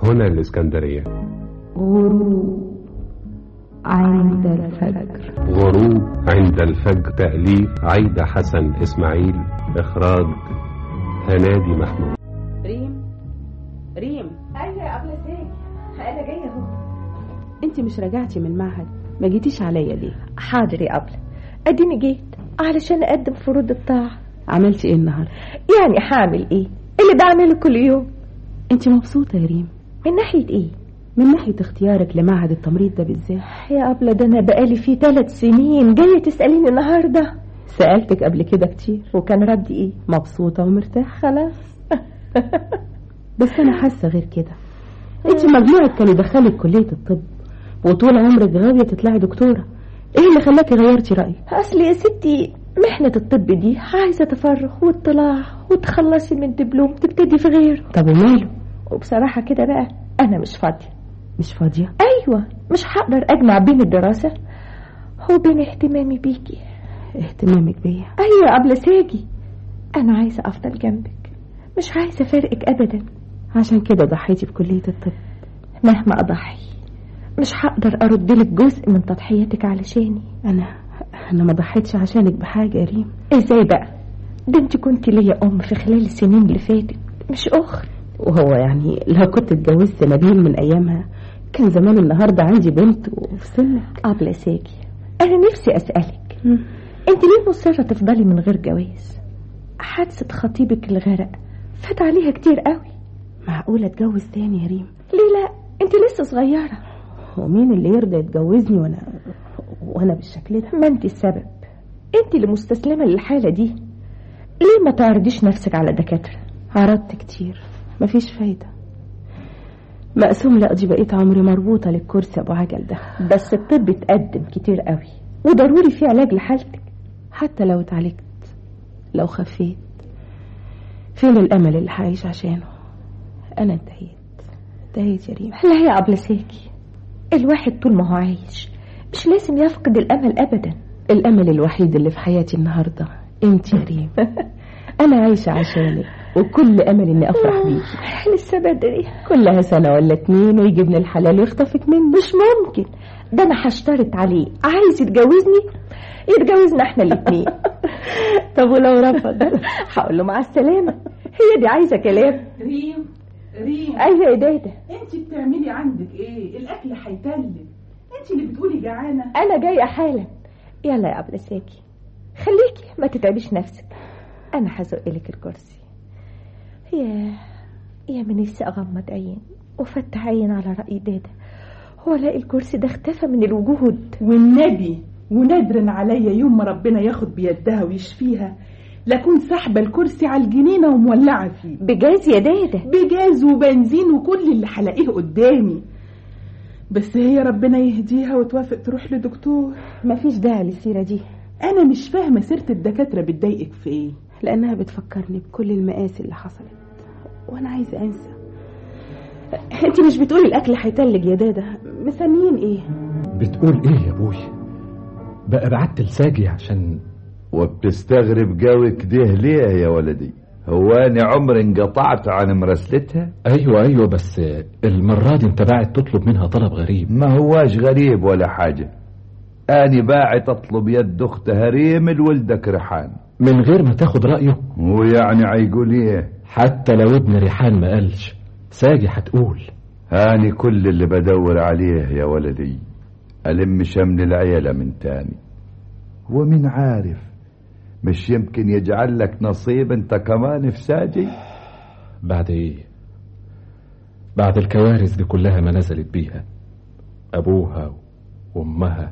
هنا الإسكندرية غروب عند الفجر غروب عند الفجر تأليف عايدة حسن إسماعيل إخراج هنادي محمود ريم ريم ايوه يا ابله زين انا جايه اهو انت مش رجعتي من المعهد ما جيتيش عليا ليه حاضر يا ابله اديني جيت علشان اقدم فروض الطاعه عملتي ايه النهارده يعني هعمل ايه اللي بعمله كل يوم انت مبسوطه يا ريم من ناحيه ايه من ناحيه اختيارك لمعهد التمريض ده بالذات يا ابله ده انا بقالي فيه ثلاث سنين جايه تساليني النهارده سالتك قبل كده كتير وكان ردي ايه مبسوطه ومرتاحه خلاص بس انا حاسه غير كده انت مجموعك كان يدخلك كليه الطب وطول عمرك غاويه تطلعي دكتوره ايه اللي خلاكي غيرتي رايك اصل يا ستي محنة الطب دي عايزة تفرغ واطلاع وتخلصي من دبلوم تبتدي في غيره طب وماله وبصراحة كده بقى أنا مش فاضية مش فاضيه أيوة مش هقدر أجمع بين الدراسة وبين اهتمامي بيكي اهتمامك بيا أيوة قبل ساجي أنا عايزة أفضل جنبك مش عايزة أفارقك أبدا عشان كده ضحيتي بكليه الطب مهما أضحي مش هقدر أرد لك جزء من تضحياتك علشاني انا انا ما ضحيتش عشانك بحاجه يا ريم ازاي بقى ده انت كنت ليا ام في خلال السنين اللي فاتت مش اخت وهو يعني لو كنت اتجوزت نبيل من ايامها كان زمان النهارده عندي بنت وفي سنك قبل ساجي انا نفسي اسالك انت ليه مصره تفضلي من غير جواز حادثه خطيبك الغرق فات عليها كتير قوي معقوله اتجوز تاني يا ريم ليه لا انت لسه صغيره ومين اللي يرضى يتجوزني وانا وانا بالشكل ده ما انت السبب انت اللي مستسلمه للحاله دي ليه ما تعرضيش نفسك على دكاتره عرضت كتير مفيش فايده مقسوم لأقضي بقية عمري مربوطة للكرسي أبو عجل ده بس الطب اتقدم كتير قوي وضروري في علاج لحالتك حتى لو اتعالجت لو خفيت فين الأمل اللي هعيش عشانه أنا انتهيت انتهيت يا ريم لا يا قبل ساكي الواحد طول ما هو عايش مش لازم يفقد الامل ابدا الأمل الوحيد اللي في حياتي النهاردة انت يا ريم أنا عايشة عشانك وكل أمل إني أفرح بيكي لسه بدري كلها سنة ولا اتنين ويجي ابن الحلال يخطفك مني مش ممكن ده انا هشترط عليه عايز يتجوزني يتجوزنا احنا الاتنين طب ولو رفض هقول له مع السلامه هي دي عايزه كلام ريم ريم ايوه يا دادا انت بتعملي عندك ايه الاكل هيتلج انت اللي بتقولي جعانه انا جايه حالا يلا يا ابله ساكي خليكي ما تتعبيش نفسك انا هزق لك الكرسي يا يا من نفسي اغمض عين وفتح عين على راي دادا هو الاقي الكرسي ده اختفى من الوجود والنبي ونادرا عليا يوم ما ربنا ياخد بيدها ويشفيها لكون ساحبه الكرسي على الجنينه ومولعه فيه بجاز يا دادا بجاز وبنزين وكل اللي هلاقيه قدامي بس هي ربنا يهديها وتوافق تروح لدكتور مفيش داعي للسيرة دي انا مش فاهمه سيره الدكاتره بتضايقك في ايه لأنها بتفكرني بكل المآسي اللي حصلت وأنا عايزة أنسى أنت مش بتقولي الأكل هيتلج يا دادا مسميين إيه؟ بتقول ايه يا ابوي بقى بعت لساجي عشان وبتستغرب قوي كده ليه يا ولدي هو انا عمري انقطعت عن مراسلتها ايوه ايوه بس المره دي انت باعت تطلب منها طلب غريب ما هواش غريب ولا حاجة أنا باعت أطلب يد أختها ريم لولدك ريحان من غير ما تاخد رايه ويعني هيقول إيه حتى لو ابن ريحان ما قالش ساجي هتقول هاني كل اللي بدور عليه يا ولدي ألم شمل العيلة من تاني ومن عارف مش يمكن يجعل لك نصيب انت كمان في ساجي بعد ايه بعد الكوارث دي كلها ما نزلت بيها ابوها وامها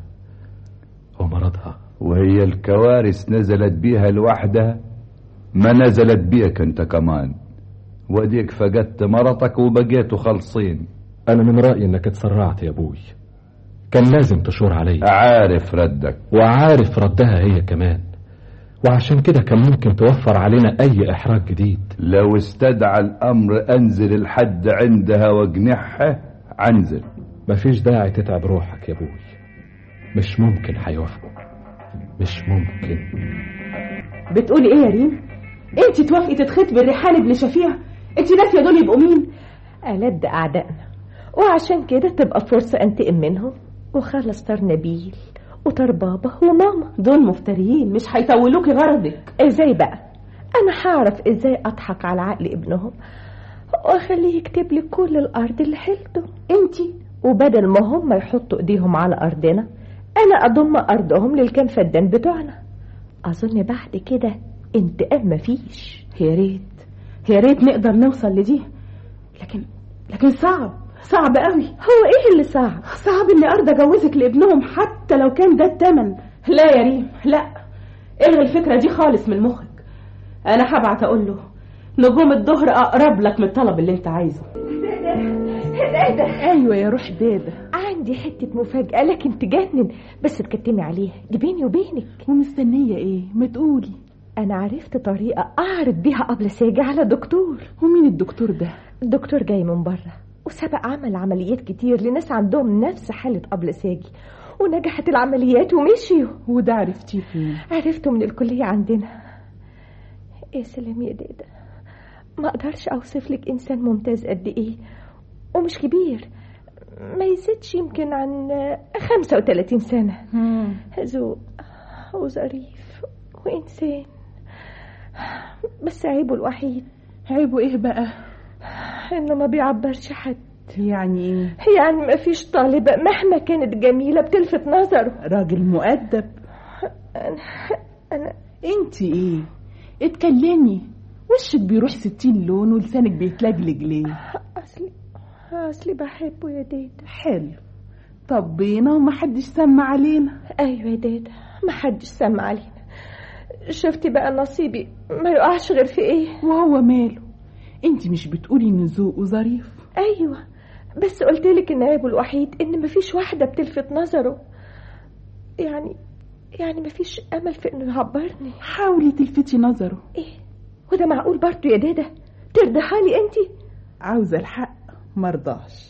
ومرضها وهي الكوارث نزلت بيها لوحدها ما نزلت بيك انت كمان وديك فقدت مرتك وبقيتوا خلصين انا من رايي انك اتسرعت يا ابوي كان لازم تشور عليا عارف ردك وعارف ردها هي كمان وعشان كده كان ممكن توفر علينا اي احراج جديد لو استدعى الامر انزل الحد عندها واجنحها عنزل مفيش داعي تتعب روحك يا ابوي مش ممكن هيوافقوا مش ممكن بتقولي ايه يا ريم انت توافقي تتخطبي الريحان ابن شفيع انت ناسيه دول يبقوا مين ألد أعدائنا وعشان كده تبقى فرصة انتقم منهم وخلص طار نبيل وطار بابا وماما دول مفتريين مش هيطولوكي غرضك ازاي بقى انا هعرف ازاي اضحك على عقل ابنهم واخليه يكتب لي كل الارض اللي حيلته انتي وبدل ما هم يحطوا ايديهم على ارضنا انا اضم ارضهم للكام فدان بتوعنا اظن بعد كده انتقام مفيش يا ريت يا ريت نقدر نوصل لدي لكن لكن صعب صعب قوي هو ايه اللي صعب صعب اني ارضى اجوزك لابنهم حتى لو كان ده التمن لا يا ريم لا الغي الفكره دي خالص من مخك انا هبعت اقول له نجوم الظهر اقرب لك من الطلب اللي انت عايزه ايوه يا روح داده عندي حتة مفاجأة لكن تجنن بس تكتمي عليها دي بيني وبينك ومستنيه ايه ما تقولي أنا عرفت طريقة أعرض بيها قبل ساجي على دكتور ومين الدكتور ده الدكتور جاي من بره وسبق عمل عمليات كتير لناس عندهم نفس حالة قبل ساجي ونجحت العمليات ومشيوا وده عرفتيه فين عرفته من الكلية عندنا يا سلام يا دادا ما اقدرش اوصف لك انسان ممتاز قد ايه ومش كبير ما يزيدش يمكن عن 35 سنة ذوق وظريف وإنسان بس عيبه الوحيد عيبه ايه بقى إنه ما بيعبرش حد يعني ايه يعني ما فيش طالبة مهما كانت جميلة بتلفت نظره راجل مؤدب أنا, أنا انت ايه اتكلمي وشك بيروح ستين لون ولسانك بيتلجلج ليه أصلي أصلي بحبه يا دادا حلو طبينا ومحدش سمع علينا أيوة يا دادا محدش سمع علينا شفتي بقى نصيبي ما يقعش غير في ايه وهو ماله انت مش بتقولي ان ذوقه ظريف ايوه بس قلتلك ان عيبه الوحيد ان مفيش واحده بتلفت نظره يعني يعني مفيش امل في انه يعبرني حاولي تلفتي نظره ايه وده معقول برضه يا دادا ترضحها لي انت عاوزه الحق مرضاش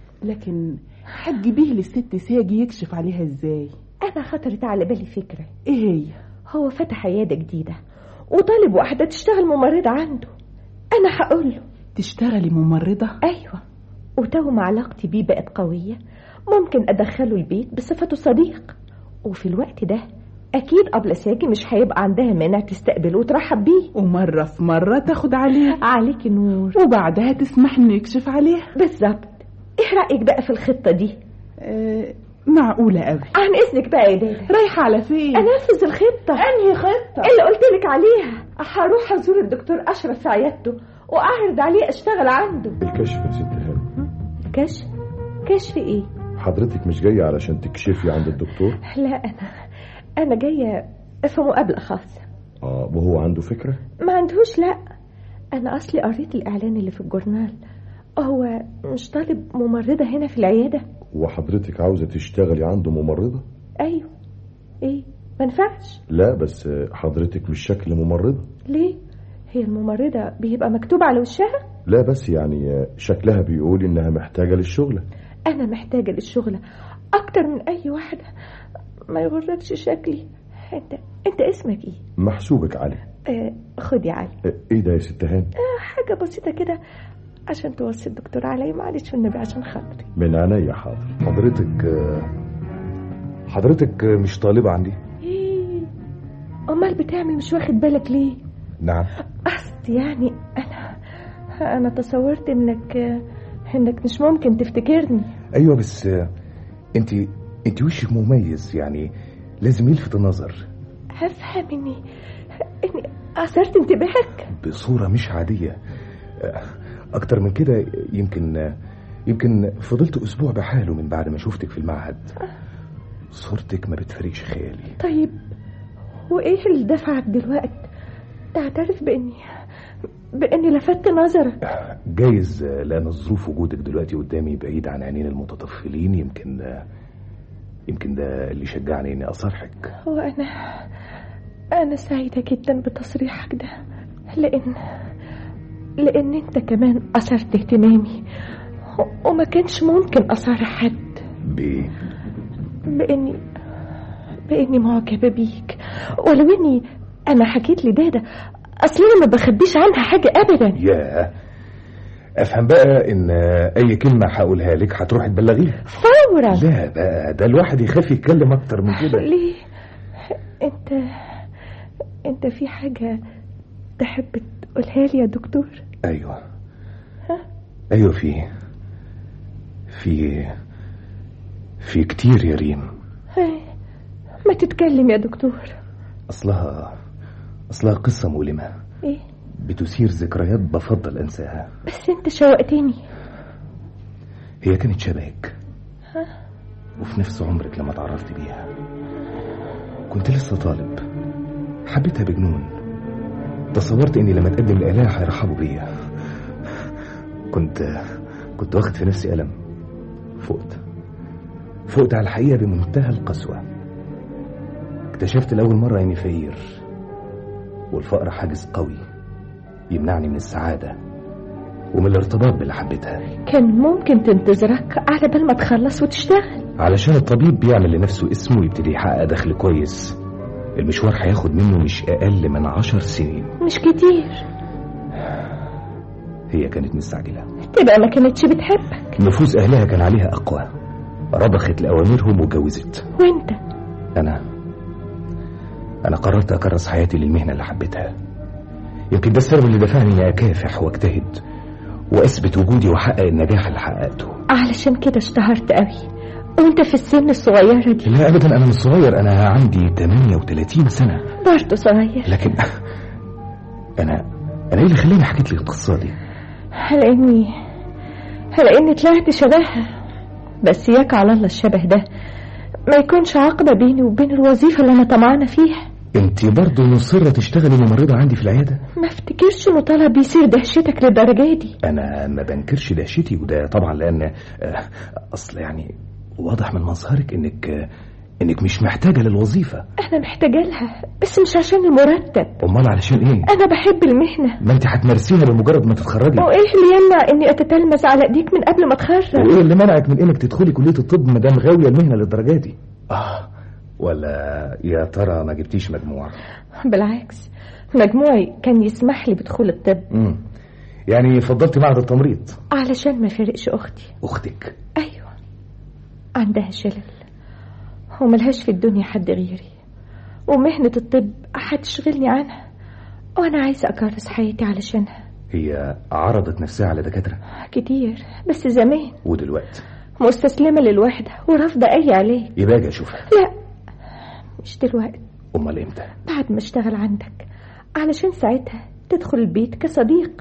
لكن هتجيبيه للست ساجي يكشف عليها ازاي انا خطرت على بالي فكره ايه هي هو فتح عياده جديده وطالب واحده تشتغل ممرضه عنده انا هقول له تشتغلي ممرضه ايوه وتو ما علاقتي بيه بقت قويه ممكن ادخله البيت بصفته صديق وفي الوقت ده اكيد قبل ساجي مش هيبقى عندها مانع تستقبله وترحب بيه ومره في مره تاخد عليه عليكي نور وبعدها تسمح انه يكشف عليها بالظبط ايه رايك بقى في الخطه دي آه معقوله قوي عن اذنك بقى يا دادا رايحه على فين انفذ الخطه انهي خطه اللي قلت لك عليها هروح ازور الدكتور اشرف في عيادته واعرض عليه اشتغل عنده الكشف يا ست هانم كشف كشف ايه حضرتك مش جاية علشان تكشفي عند الدكتور لا انا انا جايه في مقابله خاصه اه وهو عنده فكرة ما عندهوش لا انا اصلي قريت الاعلان اللي في الجورنال هو مش طالب ممرضه هنا في العياده وحضرتك عاوزة تشتغلي عنده ممرضة ايوه ايه ما ينفعش لا بس حضرتك مش شكل ممرضة ليه هي الممرضه بيبقى مكتوب على وشها لا بس يعني شكلها بيقول انها محتاجة للشغلة انا محتاجه للشغله اكتر من اي واحده ما يغركش شكلي انت انت اسمك ايه محسوبك علي آه خد يا علي آه، ايه ده يا ست هانم آه حاجه بسيطه كده عشان توصي الدكتور علي معلش والنبي عشان خاطري من عينيا حاضر حضرتك آه، حضرتك آه، مش طالبة عندي ايه امال بتعمل مش واخد بالك ليه نعم قصدي يعني انا انا تصورت انك انك مش ممكن تفتكرني ايوه بس آه، انت انت وشك مميز يعني لازم يلفت النظر هفهم اني اني اثرت انتباهك بصورة مش عادية آه، اكتر من كده يمكن آه، يمكن فضلت اسبوع بحاله من بعد ما شفتك في المعهد صورتك ما بتفارقش خيالي طيب وايه اللي دفعك دلوقتي تعترف باني باني لفت نظرك جايز آه، لان ظروف وجودك دلوقتي قدامي بعيد عن عينين المتطفلين يمكن آه، يمكن ده اللي شجعني اني اصارحك وانا انا سعيده جدا بتصريحك ده لان لان انت كمان اثرت اهتمامي و- وما كانش ممكن اصارح حد بايه باني باني معجبه بيك ولو اني انا حكيت لدادا اصل انا ما بخبيش عنها حاجه ابدا ياه افهم بقى ان اي كلمه هقولها لك هتروح تبلغيها فورا لا بقى ده الواحد يخاف يتكلم اكتر من كده ليه انت انت في حاجة تحب تقولها لي يا دكتور ايوه ايوه في في في كتير يا ريم هاي، ما تتكلم يا دكتور اصلها اصلها قصه مؤلمه ايه بتثير ذكريات بفضل انساها بس انت شوقتني هي كانت شبهك وفي نفس عمرك لما اتعرفت بيها كنت لسه طالب حبيتها بجنون تصورت اني لما اتقدم الالهه هيرحبوا بيا كنت كنت واخد في نفسي الم فقت فقت على الحقيقه بمنتهى القسوه اكتشفت لاول مره اني فقير والفقر حاجز قوي يمنعني من السعاده ومن الارتباط باللي حبيتها كان ممكن تنتظرك على بال ما تخلص وتشتغل علشان الطبيب بيعمل لنفسه اسم ويبتدي يحقق دخل كويس المشوار هياخد منه مش أقل من عشر سنين مش كتير هي كانت مستعجلة تبقى ما كانتش بتحبك نفوذ أهلها كان عليها أقوى رضخت لأوامرهم وجوزت وانت أنا أنا قررت أكرس حياتي للمهنة اللي حبيتها يمكن ده السبب اللي دفعني إني أكافح وأجتهد وأثبت وجودي وأحقق النجاح اللي حققته علشان كده اشتهرت قوي وانت في السن الصغيرة دي لا أبدا أنا مش صغير أنا عندي 38 سنة برضه صغير لكن أنا أنا إيه اللي خلاني حكيت لي القصة دي لاني لاني طلعت شبهها بس ياك على الله الشبه ده ما يكونش عقبة بيني وبين الوظيفة اللي أنا طمعانة فيها أنت برضه مصرة تشتغلي ممرضة عندي في العيادة ما افتكرش إنه طلب يصير دهشتك للدرجة دي أنا ما بنكرش دهشتي وده طبعا لأن آه، أصل يعني واضح من مظهرك إنك آه، إنك مش محتاجة للوظيفة أنا محتاجة لها بس مش عشان المرتب أمال علشان إيه؟ أنا بحب المهنة ما أنت هتمارسيها بمجرد ما تتخرجي وإيه اللي يمنع إني أتتلمذ على إيديك من قبل ما أتخرج وإيه اللي منعك من إنك تدخلي كلية الطب ما دام غاوية المهنة للدرجة دي؟ آه ولا يا ترى ما جبتيش مجموع؟ بالعكس مجموعي كان يسمح لي بدخول الطب امم يعني فضلتي معهد التمريض علشان ما فرقش أختي أختك أيوة عندها شلل وملهاش في الدنيا حد غيري ومهنة الطب هتشغلني عنها وأنا عايزة أكرس حياتي علشانها هي عرضت نفسها على دكاترة كتير بس زمان ودلوقتي مستسلمة للوحدة ورافضة أي علاج يبقى أجي أشوفها لا مش دلوقتي أمال إمتى؟ بعد ما اشتغل عندك علشان ساعتها تدخل البيت كصديق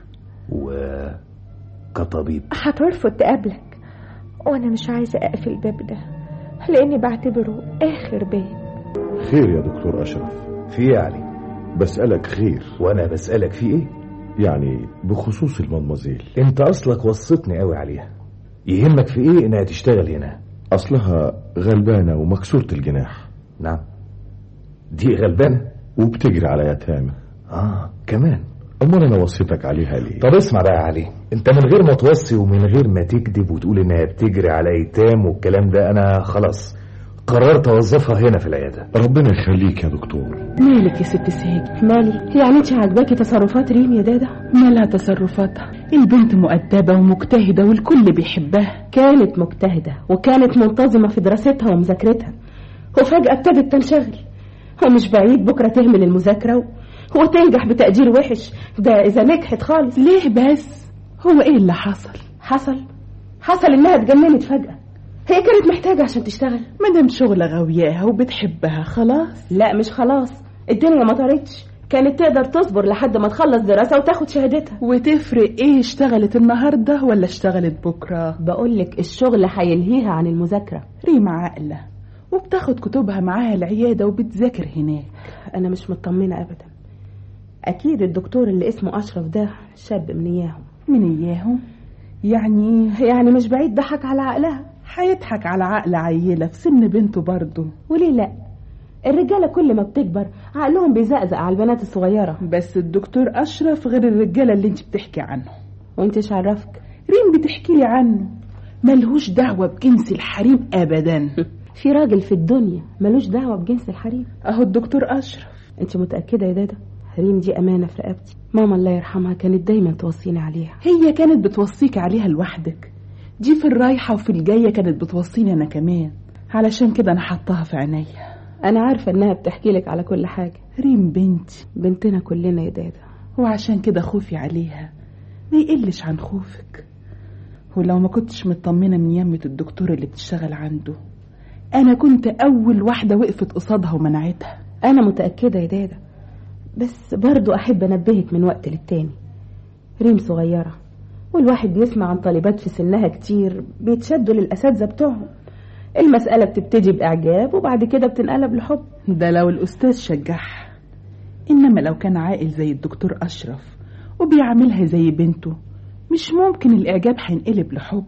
وكطبيب هترفض تقابلك وأنا مش عايزة أقفل الباب ده لأني بعتبره آخر باب خير يا دكتور أشرف في إيه يا علي؟ بسألك خير وأنا بسألك في إيه؟ يعني بخصوص المدمزيل أنت أصلك وصيتني قوي عليها يهمك في إيه إنها تشتغل هنا؟ أصلها غلبانة ومكسورة الجناح نعم دي غلبانة وبتجري على يتامى آه كمان أمال أنا وصيتك عليها ليه؟ طب اسمع بقى يا علي انت من غير ما توصي ومن غير ما تكذب وتقول انها بتجري على ايتام والكلام ده انا خلاص قررت اوظفها هنا في العياده ربنا يخليك يا دكتور مالك يا ست سهيج مالي يعني انت عاجباكي تصرفات ريم يا دادا مالها تصرفاتها البنت مؤدبة ومجتهدة والكل بيحبها كانت مجتهدة وكانت منتظمة في دراستها ومذاكرتها وفجأة ابتدت تنشغل ومش بعيد بكرة تهمل المذاكرة و... وتنجح بتقدير وحش ده إذا نجحت خالص ليه بس هو ايه اللي حصل حصل حصل إنها اتجننت فجأة هي كانت محتاجة عشان تشتغل مادام شغلة غاوياها وبتحبها خلاص لا مش خلاص الدنيا ما طارتش كانت تقدر تصبر لحد ما تخلص دراسة وتاخد شهادتها وتفرق ايه اشتغلت النهاردة ولا اشتغلت بكرة بقولك الشغل هيلهيها عن المذاكرة ريم عاقلة وبتاخد كتبها معاها العيادة وبتذاكر هناك أنا مش مطمنة أبدا أكيد الدكتور اللي اسمه أشرف ده شاب من إياهم من اياهم يعني يعني مش بعيد ضحك على عقلها هيضحك على عقل عيلة في سن بنته برضه وليه لا الرجالة كل ما بتكبر عقلهم بيزقزق على البنات الصغيرة بس الدكتور أشرف غير الرجالة اللي انت بتحكي عنه وانت إيش عرفك ريم بتحكي لي عنه ملهوش دعوة بجنس الحريم أبدا في راجل في الدنيا ملوش دعوة بجنس الحريم أهو الدكتور أشرف انت متأكدة يا دادا ريم دي أمانة في رقبتي ماما الله يرحمها كانت دايما توصيني عليها هي كانت بتوصيك عليها لوحدك دي في الرايحة وفي الجاية كانت بتوصيني أنا كمان علشان كده أنا حطاها في عينيا أنا عارفة إنها بتحكي لك على كل حاجة ريم بنتي بنتنا كلنا يا دادا وعشان كده خوفي عليها ما يقلش عن خوفك ولو ما كنتش مطمنة من يمة الدكتور اللي بتشتغل عنده أنا كنت أول واحدة وقفت قصادها ومنعتها أنا متأكدة يا دادا بس برضو أحب أنبهك من وقت للتاني ريم صغيرة والواحد بيسمع عن طالبات في سنها كتير بيتشدوا للأساتذة بتوعهم المسألة بتبتدي بإعجاب وبعد كده بتنقلب لحب ده لو الأستاذ شجعها إنما لو كان عاقل زي الدكتور أشرف وبيعاملها زي بنته مش ممكن الإعجاب هينقلب لحب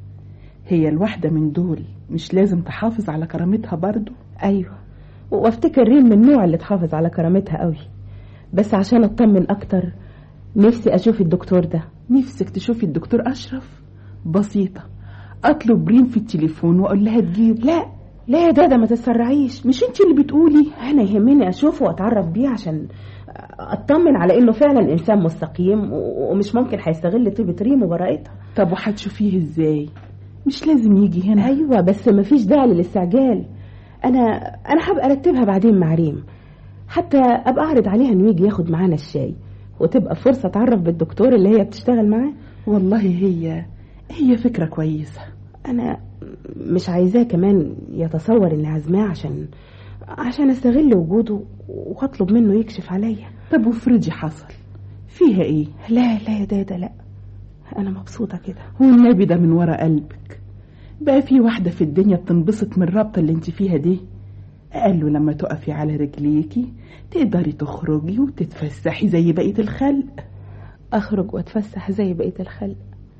هي الواحدة من دول مش لازم تحافظ على كرامتها برضو أيوة وافتكر ريم من النوع اللي تحافظ على كرامتها قوي بس عشان اطمن اكتر نفسي اشوف الدكتور ده نفسك تشوفي الدكتور أشرف بسيطة أطلب ريم في التليفون وأقول لها تجيب لا لا يا دادا ما تتسرعيش مش انت اللي بتقولي انا يهمني اشوفه واتعرف بيه عشان اطمن على انه فعلا انسان مستقيم و- ومش ممكن هيستغل طيبه ريم وبراءتها طب وهتشوفيه ازاي مش لازم يجي هنا ايوه بس مفيش داعي للاستعجال انا انا هبقى ارتبها بعدين مع ريم حتى ابقى اعرض عليها انه يجي ياخد معانا الشاي وتبقى فرصه اتعرف بالدكتور اللي هي بتشتغل معاه والله هي هي فكرة كويسة انا مش عايزاه كمان يتصور اني عازماه عشان عشان استغل وجوده واطلب منه يكشف عليا طب وافرضي حصل فيها ايه لا لا يا دادا لا انا مبسوطه كده والنبي ده من ورا قلبك بقى في واحدة في الدنيا بتنبسط من الرابطة اللي انت فيها دي قال له لما تقفي على رجليكي تقدري تخرجي وتتفسحي زي بقية الخلق اخرج واتفسح زي بقيه الخلق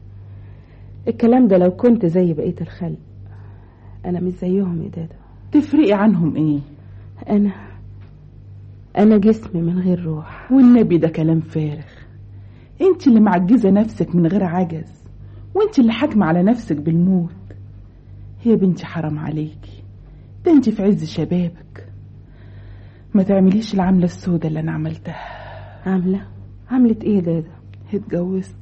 الكلام ده لو كنت زي بقيه الخلق انا مش زيهم يا دادا تفرقي عنهم ايه انا انا جسم من غير روح والنبي ده كلام فارغ انت اللي معجزة نفسك من غير عجز وانت اللي حاكمة على نفسك بالموت يا بنتي حرام عليكي ده انت في عز شبابك ما تعمليش العملة السوداء اللي انا عملتها عامله عملت ايه يا دادا اتجوزت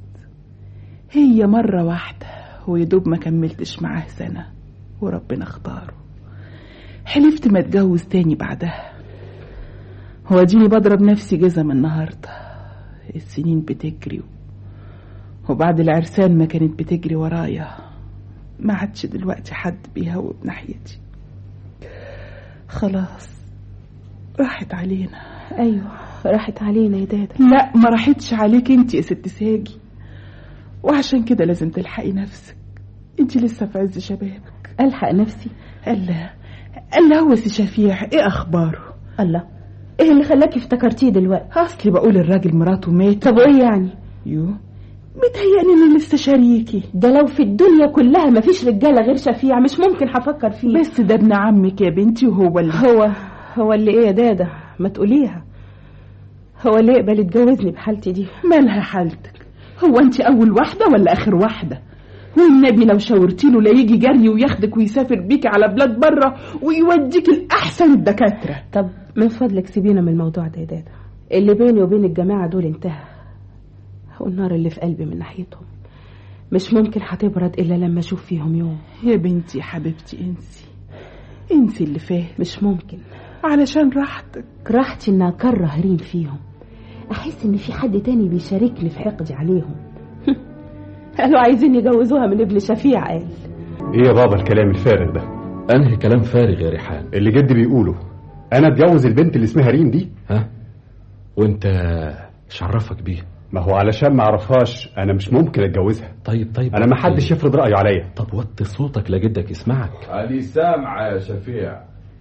هي مرة واحدة ويدوب ما كملتش معاه سنة وربنا اختاره حلفت ما اتجوز تاني بعدها واديني بضرب نفسي جزم النهاردة السنين بتجري وبعد العرسان ما كانت بتجري ورايا ما عادش دلوقتي حد بيهوب ناحيتي خلاص راحت علينا ايوه راحت علينا يا دادا لا ما راحتش عليك انت يا ست ساجي وعشان كده لازم تلحقي نفسك انت لسه في عز شبابك الحق نفسي الله الله هو سي شفيع ايه اخباره الله ايه اللي خلاكي افتكرتيه دلوقتي اصلي بقول الراجل مراته مات طب وايه يعني يو متهيألي اني لسه شريكي ده لو في الدنيا كلها مفيش رجاله غير شفيع مش ممكن هفكر فيه بس ده ابن عمك يا بنتي وهو اللي هو هو اللي ايه يا دادا ما تقوليها هو اللي يقبل يتجوزني بحالتي دي مالها حالتك هو انت اول واحده ولا اخر واحده والنبي لو شاورتي له لا يجي جري وياخدك ويسافر بيك على بلاد بره ويوديك الاحسن الدكاتره طب من فضلك سيبينا من الموضوع ده يا دادا اللي بيني وبين الجماعه دول انتهى والنار اللي في قلبي من ناحيتهم مش ممكن هتبرد الا لما اشوف فيهم يوم يا بنتي يا حبيبتي انسي انسي اللي فات مش ممكن علشان راحتك راحتي ان اكره ريم فيهم احس ان في حد تاني بيشاركني في حقدي عليهم قالوا عايزين يجوزوها من ابن شفيع قال ايه يا بابا الكلام الفارغ ده انهي كلام فارغ يا ريحان اللي جدي بيقوله انا اتجوز البنت اللي اسمها ريم دي ها وانت شرفك بيه ما هو علشان ما اعرفهاش انا مش ممكن اتجوزها طيب طيب انا ما حدش يفرض رايه عليا طب وطي صوتك لجدك يسمعك علي سامعة يا شفيع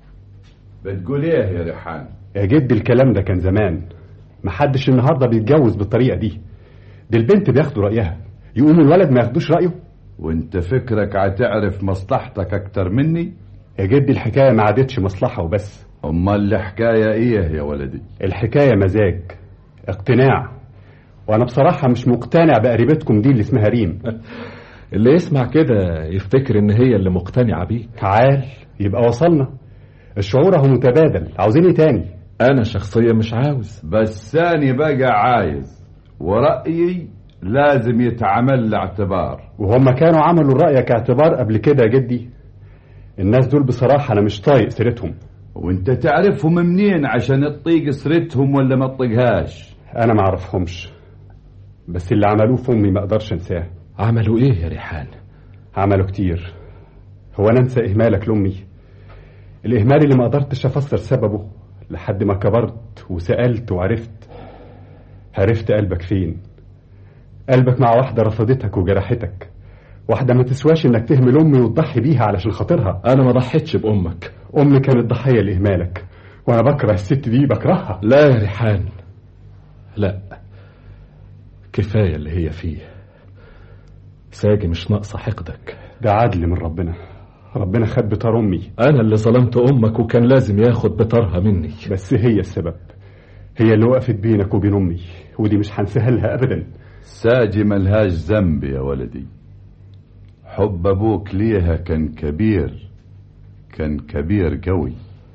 بتقول ايه يا ريحان يا جدي الكلام ده كان زمان ما حدش النهارده بيتجوز بالطريقه دي دي البنت بياخدوا رايها يقوموا الولد ما ياخدوش رايه وانت فكرك هتعرف مصلحتك اكتر مني يا جدي الحكايه ما عادتش مصلحه وبس امال الحكاية ايه يا ولدي الحكايه مزاج اقتناع وانا بصراحه مش مقتنع بقريبتكم دي اللي اسمها ريم اللي يسمع كده يفتكر ان هي اللي مقتنعة بيك تعال يبقى وصلنا الشعور اهو متبادل عاوزين ايه تاني انا شخصيا مش عاوز بس ثاني بقى عايز ورأيي لازم يتعمل له اعتبار وهم كانوا عملوا الرأي كاعتبار قبل كده يا جدي الناس دول بصراحة أنا مش طايق سيرتهم وانت تعرفهم منين عشان تطيق سرتهم ولا ما تطيقهاش أنا ما أعرفهمش بس اللي عملوه في أمي ما أقدرش أنساه عملوا ايه يا ريحان عملوا كتير هو أنا أنسى إهمالك لأمي الإهمال اللي ما قدرتش أفسر سببه لحد ما كبرت وسألت وعرفت عرفت قلبك فين قلبك مع واحدة رفضتك وجرحتك واحدة ما تسواش انك تهمل امي وتضحي بيها علشان خاطرها انا ما ضحيتش بامك امي كانت ضحية لإهمالك وانا بكره الست دي بكرهها لا يا ريحان لا كفايه اللي هي فيه ساجي مش ناقصه حقدك ده عدل من ربنا ربنا خد بطار امي انا اللي ظلمت امك وكان لازم ياخد بطارها مني بس هي السبب هي اللي وقفت بينك وبين امي ودي مش هنساها لها ابدا ساجي ملهاش ذنب يا ولدي حب ابوك ليها كان كبير كان كبير قوي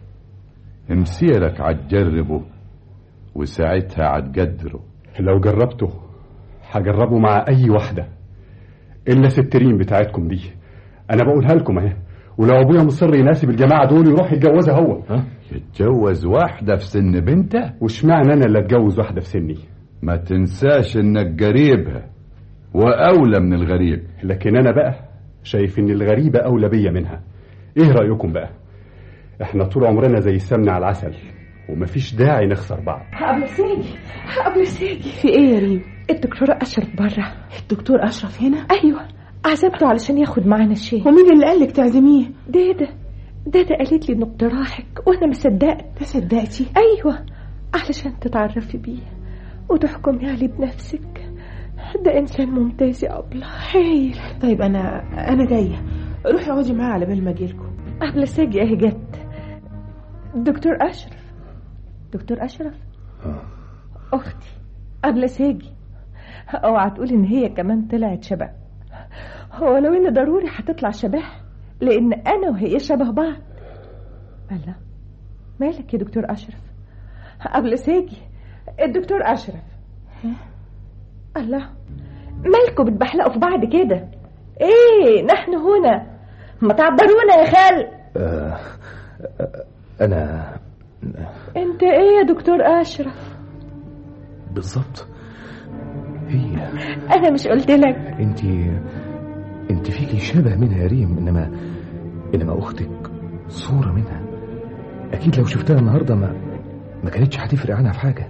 مسيرك عتجربه وساعتها عتقدره لو جربته هجربه مع اي واحدة الا سترين بتاعتكم دي انا بقولها لكم اهي ولو ابويا مصر يناسب الجماعة دول يروح يتجوزها هو ها يتجوز واحدة في سن بنته واشمعنى انا اللي اتجوز واحدة في سني ما تنساش انك قريبها واولى من الغريب لكن انا بقى شايف ان الغريبة اولى بيا منها ايه رأيكم بقى احنا طول عمرنا زي السمن على العسل ومفيش داعي نخسر بعض قبل سيجي قبل سيجي في ايه يا ريم الدكتور أشرف برا الدكتور اشرف هنا أيوة عزمته علشان ياخد معانا الشاي ومين اللي قالك تعزميه ده ده ده ده قالت لي انه اقتراحك وانا ما صدقت ده صدقتي ايوه علشان تتعرفي بيه وتحكمي عليه بنفسك ده انسان ممتاز يا ابله هايل طيب انا انا جايه روحي اقعدي معاه على بال ما اجيلكم قبل ساجي اهي جت دكتور اشرف دكتور اشرف اختي قبل ساجي اوعى تقولي ان هي كمان طلعت شبه هو لو ان ضروري هتطلع شبه لان انا وهي شبه بعض الله مالك يا دكتور اشرف قبل ساجي الدكتور اشرف الله مالكوا بتبحلقوا في بعض كده ايه نحن هنا ما تعبرونا يا خال آه آه، أنا انت ايه يا دكتور اشرف بالظبط هي انا مش قلت لك انت انت فيكي شبه منها يا ريم انما انما اختك صورة منها اكيد لو شفتها النهارده ما ما كانتش هتفرق عنها في حاجة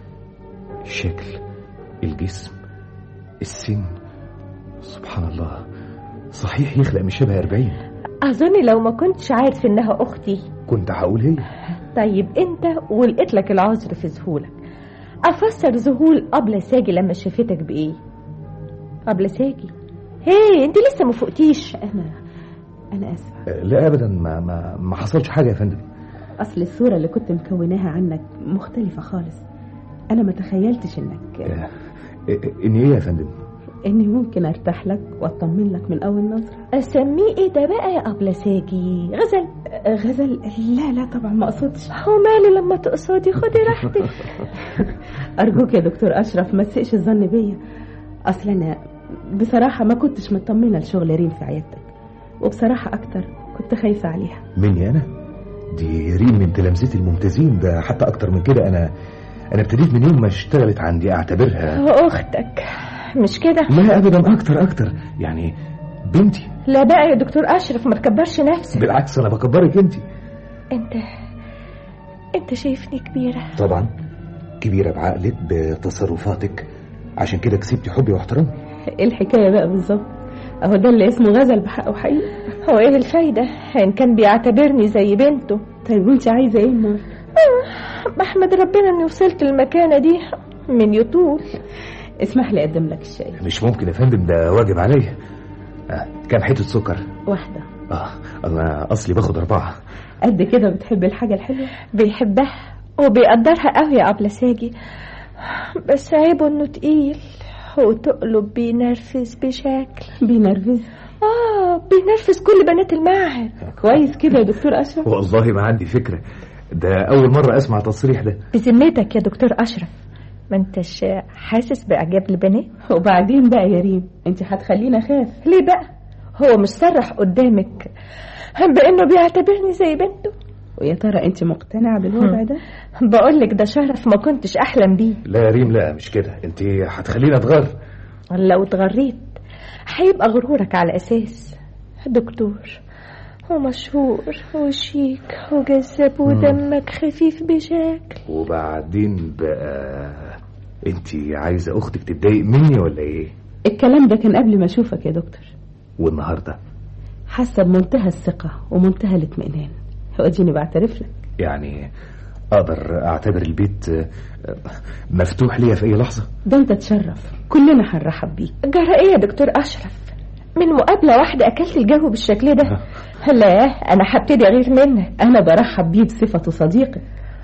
الشكل الجسم السن سبحان الله صحيح يخلق من شبه أربعين اظن لو ما كنتش عارف انها اختي كنت هقول هي طيب انت ولقيت لك العذر في ذهولك افسر ذهول قبل ساجي لما شافتك بايه قبل ساجي هي انت لسه ما فوقتيش انا انا اسفه آه، لا ابدا ما ما ما حصلش حاجة يا فندم اصل الصوره اللي كنت مكوناها عنك مختلفه خالص انا ما تخيلتش انك آه، آه، ان ايه يا فندم اني ممكن ارتاح لك واطمن لك من اول نظره اسميه ايه ده بقى يا قبل ساجي غزل غزل لا لا طبعا ما اقصدش هو مالي لما تقصدي خدي راحتك ارجوك يا دكتور اشرف ما تسئش الظن بيا اصل انا بصراحه ما كنتش مطمنه لشغل ريم في عيادتك وبصراحه اكتر كنت خايفه عليها مني انا دي ريم من تلامذتي الممتازين ده حتى اكتر من كده انا انا ابتديت من يوم ما اشتغلت عندي اعتبرها اختك مش كده لا ابدا اكتر اكتر يعني بنتي لا بقى يا دكتور اشرف ما تكبرش نفسك بالعكس انا بكبرك انت انت انت شايفني كبيره طبعا كبيره بعقلك بتصرفاتك عشان كده كسبتي حبي واحترامي ايه الحكايه بقى بالظبط اهو ده اللي اسمه غزل بحقه حقيقي هو ايه الفايده ان كان بيعتبرني زي بنته طيب وانت عايزه ايه النهارده بحمد ربنا اني وصلت المكانه دي من يطول اسمح لي اقدم لك الشاي مش ممكن يا فندم ده واجب عليا آه كام حته سكر واحده اه انا اصلي باخد اربعه قد كده بتحب الحاجه الحلوه بيحبها وبيقدرها قوي يا قبل ساجي بس عيبه انه تقيل وتقله بينرفز بشكل بينرفز اه بينرفز كل بنات المعهد كويس كده يا دكتور اشرف والله ما عندي فكره ده اول مره اسمع التصريح ده بذمتك يا دكتور أشرف ما انتش حاسس بإعجاب البنات وبعدين بقى يا ريم انت هتخليني اخاف ليه بقى هو مش صرح قدامك بانه بيعتبرني زي بنته ويا ترى انت مقتنعه بالوضع ده بقولك ده شرف ما كنتش احلم بيه لا يا ريم لا مش كده انت هتخليني اتغر لو اتغريت هيبقى غرورك على اساس دكتور ومشهور وشيك وجذاب ودمك خفيف بشكل وبعدين بقى انت عايزه اختك تتضايق مني ولا ايه الكلام ده كان قبل ما اشوفك يا دكتور والنهارده حاسه بمنتهى الثقه ومنتهى الاطمئنان واديني بعترف لك يعني اقدر اعتبر البيت آه، مفتوح ليا في اي لحظه ده انت تشرف كلنا هنرحب بيك جرى ايه يا دكتور اشرف من مقابلة واحدة أكلت الجو بالشكل ده لا أنا هبتدي أغير منك انا برحب بيه بصفته صديقي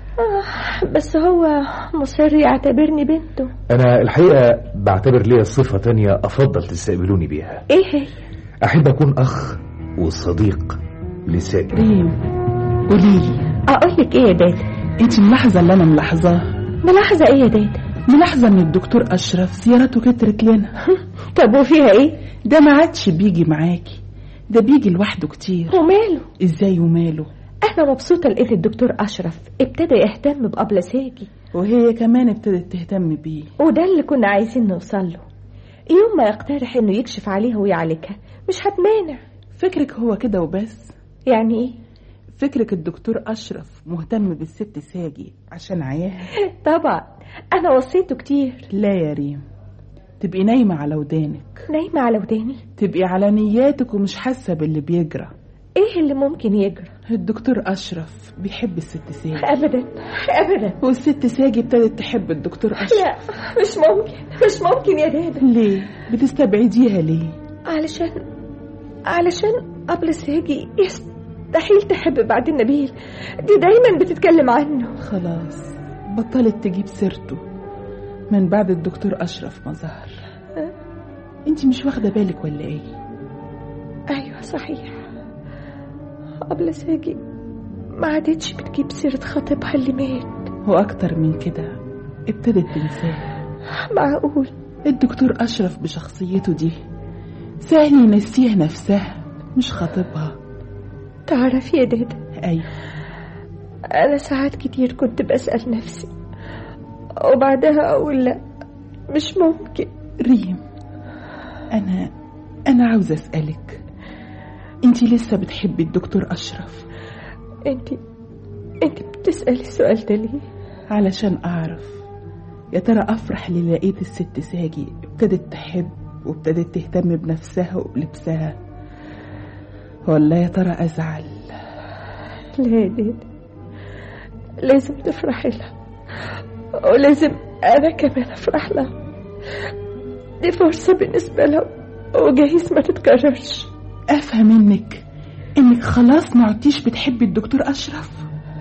آه بس هو مصر يعتبرني بنته انا الحقيقه بعتبر ليا صفه تانية افضل تستقبلوني بيها إيه هي؟ احب اكون اخ وصديق لسائر ريم قوليلي أقول لك إيه يا دادا؟ انت ملاحظه اللي انا ملاحظاه ملاحظة إيه يا دادا؟ ملاحظه ان الدكتور اشرف زيارته كترت لنا طب وفيها إيه؟ ده ما عادش بيجي معاكي ده بيجي لوحده كتير وماله؟ ازاي وماله أنا مبسوطة لقيت الدكتور أشرف ابتدى يهتم بأبلة ساجي وهي كمان ابتدت تهتم بيه وده اللي كنا عايزين نوصل له يوم ما يقترح إنه يكشف عليها ويعالجها مش هتمانع فكرك هو كده وبس يعني إيه؟ فكرك الدكتور أشرف مهتم بالست ساجي عشان عياها طبعا أنا وصيته كتير لا يا ريم تبقي نايمة على ودانك نايمة على وداني تبقي على نياتك ومش حاسة باللي بيجرى إيه اللي ممكن يجرى؟ الدكتور أشرف بيحب الست ساجي أبدا أبدا والست ساجي ابتدت تحب الدكتور أشرف لا مش ممكن مش ممكن يا دادا ليه بتستبعديها ليه علشان علشان قبل ساجي يستحيل تحب بعد النبيل دي دايما بتتكلم عنه خلاص بطلت تجيب سيرته من بعد الدكتور أشرف ما ظهر انت مش واخدة بالك ولا ايه أيوة صحيح قبل ساجي ما عادتش بتجيب سيرة خطيبها اللي مات وأكتر من كده ابتدت تنساه معقول الدكتور أشرف بشخصيته دي سهل ينسيها نفسها مش خطيبها تعرفي يا دادا أيوة أنا ساعات كتير كنت بسأل نفسي وبعدها أقول لا مش ممكن ريم أنا أنا عاوزة أسألك أنت لسه بتحبي الدكتور أشرف انت انت بتسألي السؤال ده ليه؟ علشان أعرف يا ترى أفرح اللي لقيت الست ساجي ابتدت تحب وابتدت تهتم بنفسها وبلبسها ولا يا ترى أزعل لا يا دادا لازم تفرحي لها ولازم أنا كمان أفرح لها دي فرصة بالنسبة لها وجايز ما تتكررش أفهم منك إنك خلاص ما عدتيش بتحبي الدكتور أشرف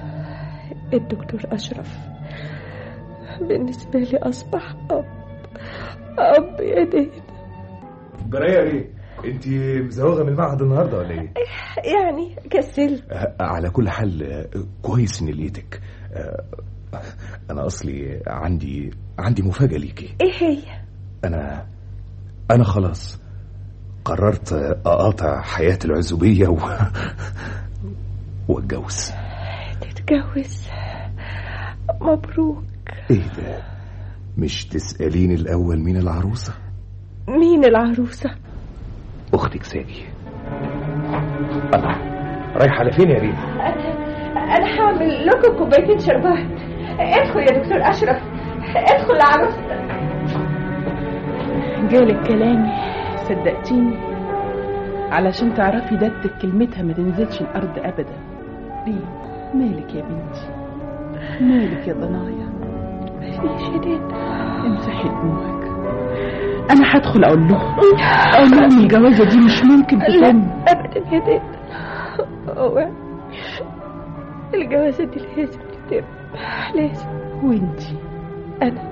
الدكتور أشرف بالنسبة لي أصبح أب أب يا دادا جرايه ليه انت مزوغه من المعهد النهارده ولا ايه يعني كسلت آه، على كل حال آه، كويس اني لقيتك آه، انا اصلي عندي عندي مفاجاه ليكي إيه هي؟ انا انا خلاص قررت اقاطع حياه العزوبيه و... واتجوز تتجوز مبروك ايه ده مش تساليني الاول مين العروسه مين العروسة؟ اختك ساجي الله رايحه لفين يا ريم أنا هعمل لكم كوبايتين شربات ادخل يا دكتور أشرف ادخل لعروستك جالك كلامي صدقتيني علشان تعرفي دبتك كلمتها ما تنزلش الأرض أبدا ريم مالك يا بنتي مالك يا ضنايا مفيش يا دادا امسحي دموعك أنا هدخل أقول لهم أقول لهم الجوازة دي مش ممكن لا تتم أبدا يا دادا هو الجوازة دي لازم تتم لازم وانتي أنا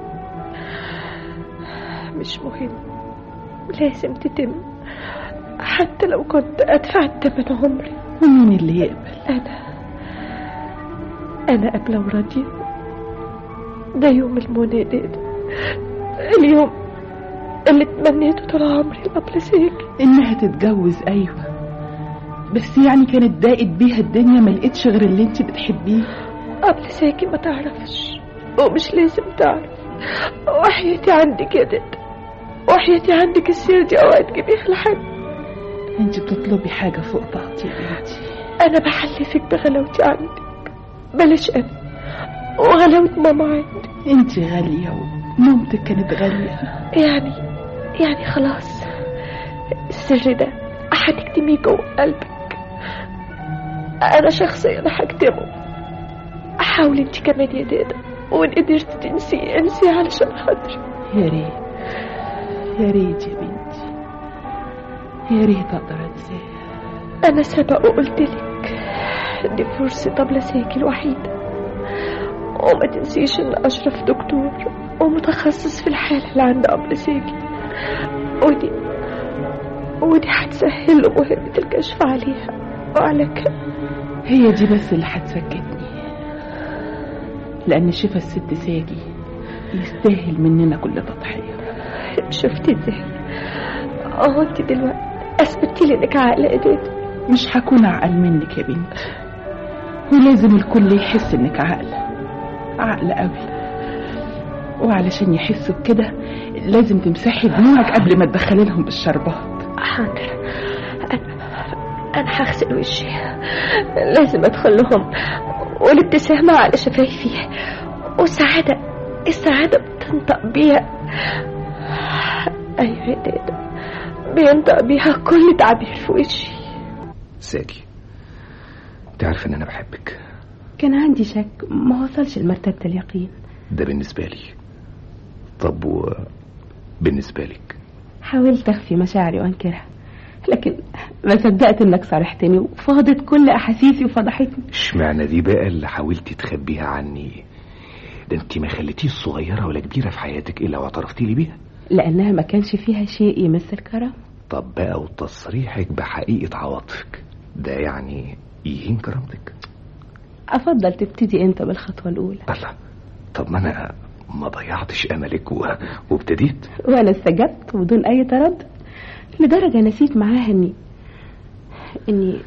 مش مهم لازم تتم حتى لو كنت أدفع الثمن عمري ومين اللي يقبل أنا أنا قابلة وراضية ده يوم المنى ده اليوم اللي تمنيته طول عمري قبل سيك انها تتجوز ايوه بس يعني كانت ضاقت بيها الدنيا ما لقيتش غير اللي انت بتحبيه قبل ساكي ما تعرفش ومش لازم تعرف وحياتي عندك يا داد وحياتي عندك السير دي اوقات جيبيها لحد انت بتطلبي حاجه فوق طاقتي يا بنتي انا بحلفك بغلاوتي عندك بلاش انا وغلاوة ماما عندي انت غاليه ومامتك كانت غاليه يعني يعني خلاص السر ده هتكتميه جوه قلبك انا شخصيا هكتمه حاولي انت كمان يا دادا وان قدرت تنسي انسي علشان خاطري يا ريت يا ريت يا بنتي يا ريت اقدر انساها انا سبق وقلت لك دي فرصة طبلة ساكي الوحيدة وما تنسيش ان اشرف دكتور ومتخصص في الحالة اللي عند قبل ساكي ودي ودي هتسهل له مهمة الكشف عليها وعلى كده هي دي بس اللي هتسكتني لان شفا الست ساجي يستاهل مننا كل تضحيه شفتي ازاي اه انت دلوقتي اثبتي لي انك عاقله ايديك مش هكون اعقل منك يا بنتي ولازم الكل يحس انك عاقله عاقله قوي وعلشان يحسوا بكده لازم تمسحي دموعك قبل ما تدخلي لهم بالشربات حاضر انا انا هغسل وشي لازم ادخل لهم والابتسامة على شفايفي والسعادة السعادة بتنطق بيها أيوة يا دادا بينطق بيها كل تعبير في وشي ساكي تعرف ان انا بحبك كان عندي شك ما وصلش لمرتبة اليقين ده بالنسبة لي طب و بالنسبة لك حاولت أخفي مشاعري وأنكرها لكن ما صدقت إنك صارحتني وفاضت كل أحاسيسي وفضحتني اشمعنى دي بقى اللي حاولتي تخبيها عني ده انت ما خليتيش صغيرة ولا كبيرة في حياتك الا واعترفتي لي بيها لأنها ما كانش فيها شيء يمس الكرم طب بقى وتصريحك بحقيقة عواطفك ده يعني يهين كرامتك أفضل تبتدي أنت بالخطوة الأولى الله طب ما أنا ما ضيعتش أملك و... وابتديت وأنا استجبت بدون أي تردد لدرجة نسيت معاها إني إني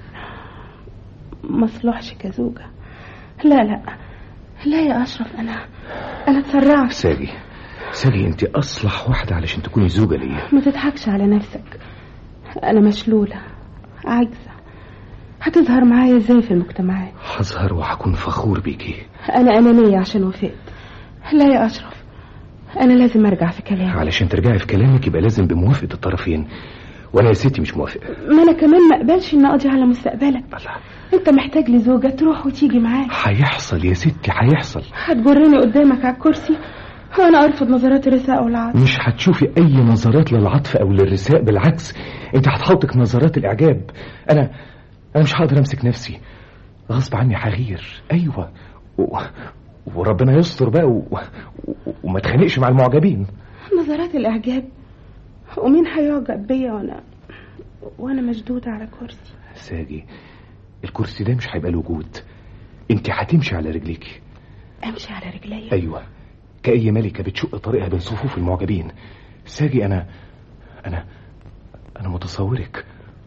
مصلحش كزوجة لا لا لا يا أشرف أنا أنا اتسرعت ساجي ساجي أنت أصلح واحدة علشان تكوني زوجة ليا ما تضحكش على نفسك أنا مشلولة عاجزة هتظهر معايا ازاي في المجتمعات هظهر وهكون فخور بيكي أنا أنانية عشان وفقت لا يا أشرف أنا لازم أرجع في كلامي علشان ترجعي في كلامك يبقى لازم بموافقة الطرفين وأنا يا ستي مش موافق ما أنا كمان ما أقبلش إن أقضي على مستقبلك الله أنت محتاج لزوجة تروح وتيجي معاك هيحصل يا ستي هيحصل هتجرني قدامك على الكرسي وأنا أرفض نظرات الرثاء والعطف مش هتشوفي أي نظرات للعطف أو للرثاء بالعكس أنت هتحوطك نظرات الإعجاب أنا أنا مش هقدر أمسك نفسي غصب عني هغير أيوة و... وربنا يستر بقى و... و... وما تخانقش مع المعجبين نظرات الإعجاب ومين هيعجب بيا وأنا وأنا مشدودة على كرسي ساجي الكرسي ده مش هيبقى له وجود انت هتمشي على رجليكي أمشي على رجلي ايوه كأي ملكة بتشق طريقها بين صفوف المعجبين ساجي انا انا انا متصورك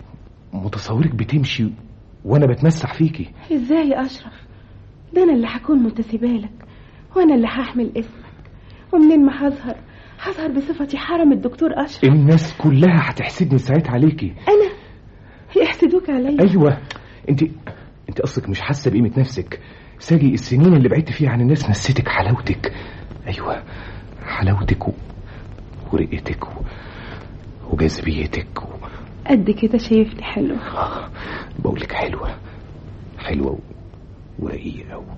متصورك بتمشي وانا بتمسح فيكي إزاي يا أشرف ده أنا اللي هكون منتسبة لك وأنا اللي هحمل اسمك ومنين ما هظهر هظهر بصفتي حرم الدكتور أشرف الناس كلها هتحسدني ساعتها عليكي أنا يحسدوك عليا ايوه انت انت اصلك مش حاسه بقيمه نفسك ساجي السنين اللي بعدت فيها عن الناس نسيتك حلاوتك ايوه حلاوتك و... ورقتك و... وجاذبيتك و... قد كده شايفني حلو آه، بقولك حلوه حلوه و... ورقيقه و...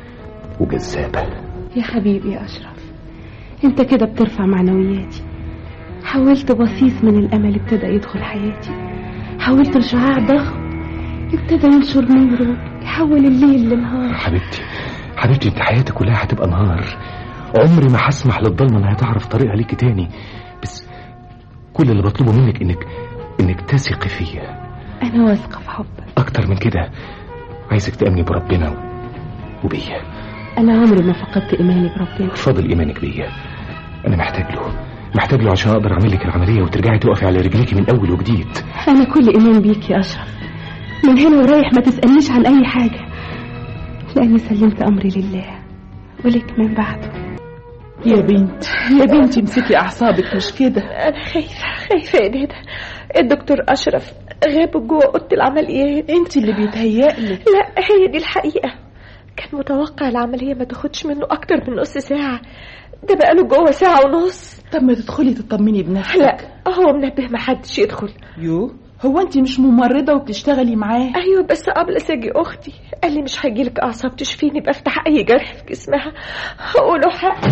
وجذابه يا حبيبي يا أشرف أنت كده بترفع معنوياتي حولت بصيص من الأمل ابتدى يدخل حياتي حولت لشعاع ضخم ابتدى ينشر نوره يحول الليل لنهار حبيبتي حبيبتي انت حياتك كلها هتبقى نهار عمري ما هسمح للضلمه انها تعرف طريقها ليكي تاني بس كل اللي بطلبه منك انك انك تثقي فيا أنا واثقة في حبك اكتر من كده عايزك تامني بربنا و... وبيا انا عمري ما فقدت ايماني بربنا فاضل ايمانك بيا انا محتاج له محتاج له عشان اقدر اعمل لك العمليه وترجعي تقفي على رجليكي من اول وجديد انا كل ايمان بيك يا اشرف من هنا ورايح ما تسالنيش عن اي حاجه لاني سلمت امري لله ولك من بعده يا بنت يا بنتي امسكي اعصابك مش كده انا خايفه خايفه يا ندى الدكتور اشرف غاب جوه اوضه العمليات انت اللي بيتهيألك لا هي دي الحقيقه كان متوقع العمليه ما تاخدش منه اكتر من نص ساعه ده بقاله جوه ساعه ونص طب ما تدخلي تطمني بنفسك لا هو منبه ما حدش يدخل يو هو انت مش ممرضه وبتشتغلي معاه ايوه بس قبل ساجي اختي قال لي مش هيجيلك اعصاب تشفيني بفتح اي جرح في جسمها هقوله حق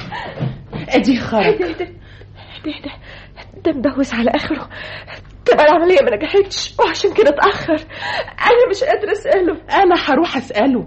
ادي خرج ده ده ده ده ده مبوس على اخره تبقى العمليه ما نجحتش وعشان كده اتاخر انا مش قادره اساله انا هروح اساله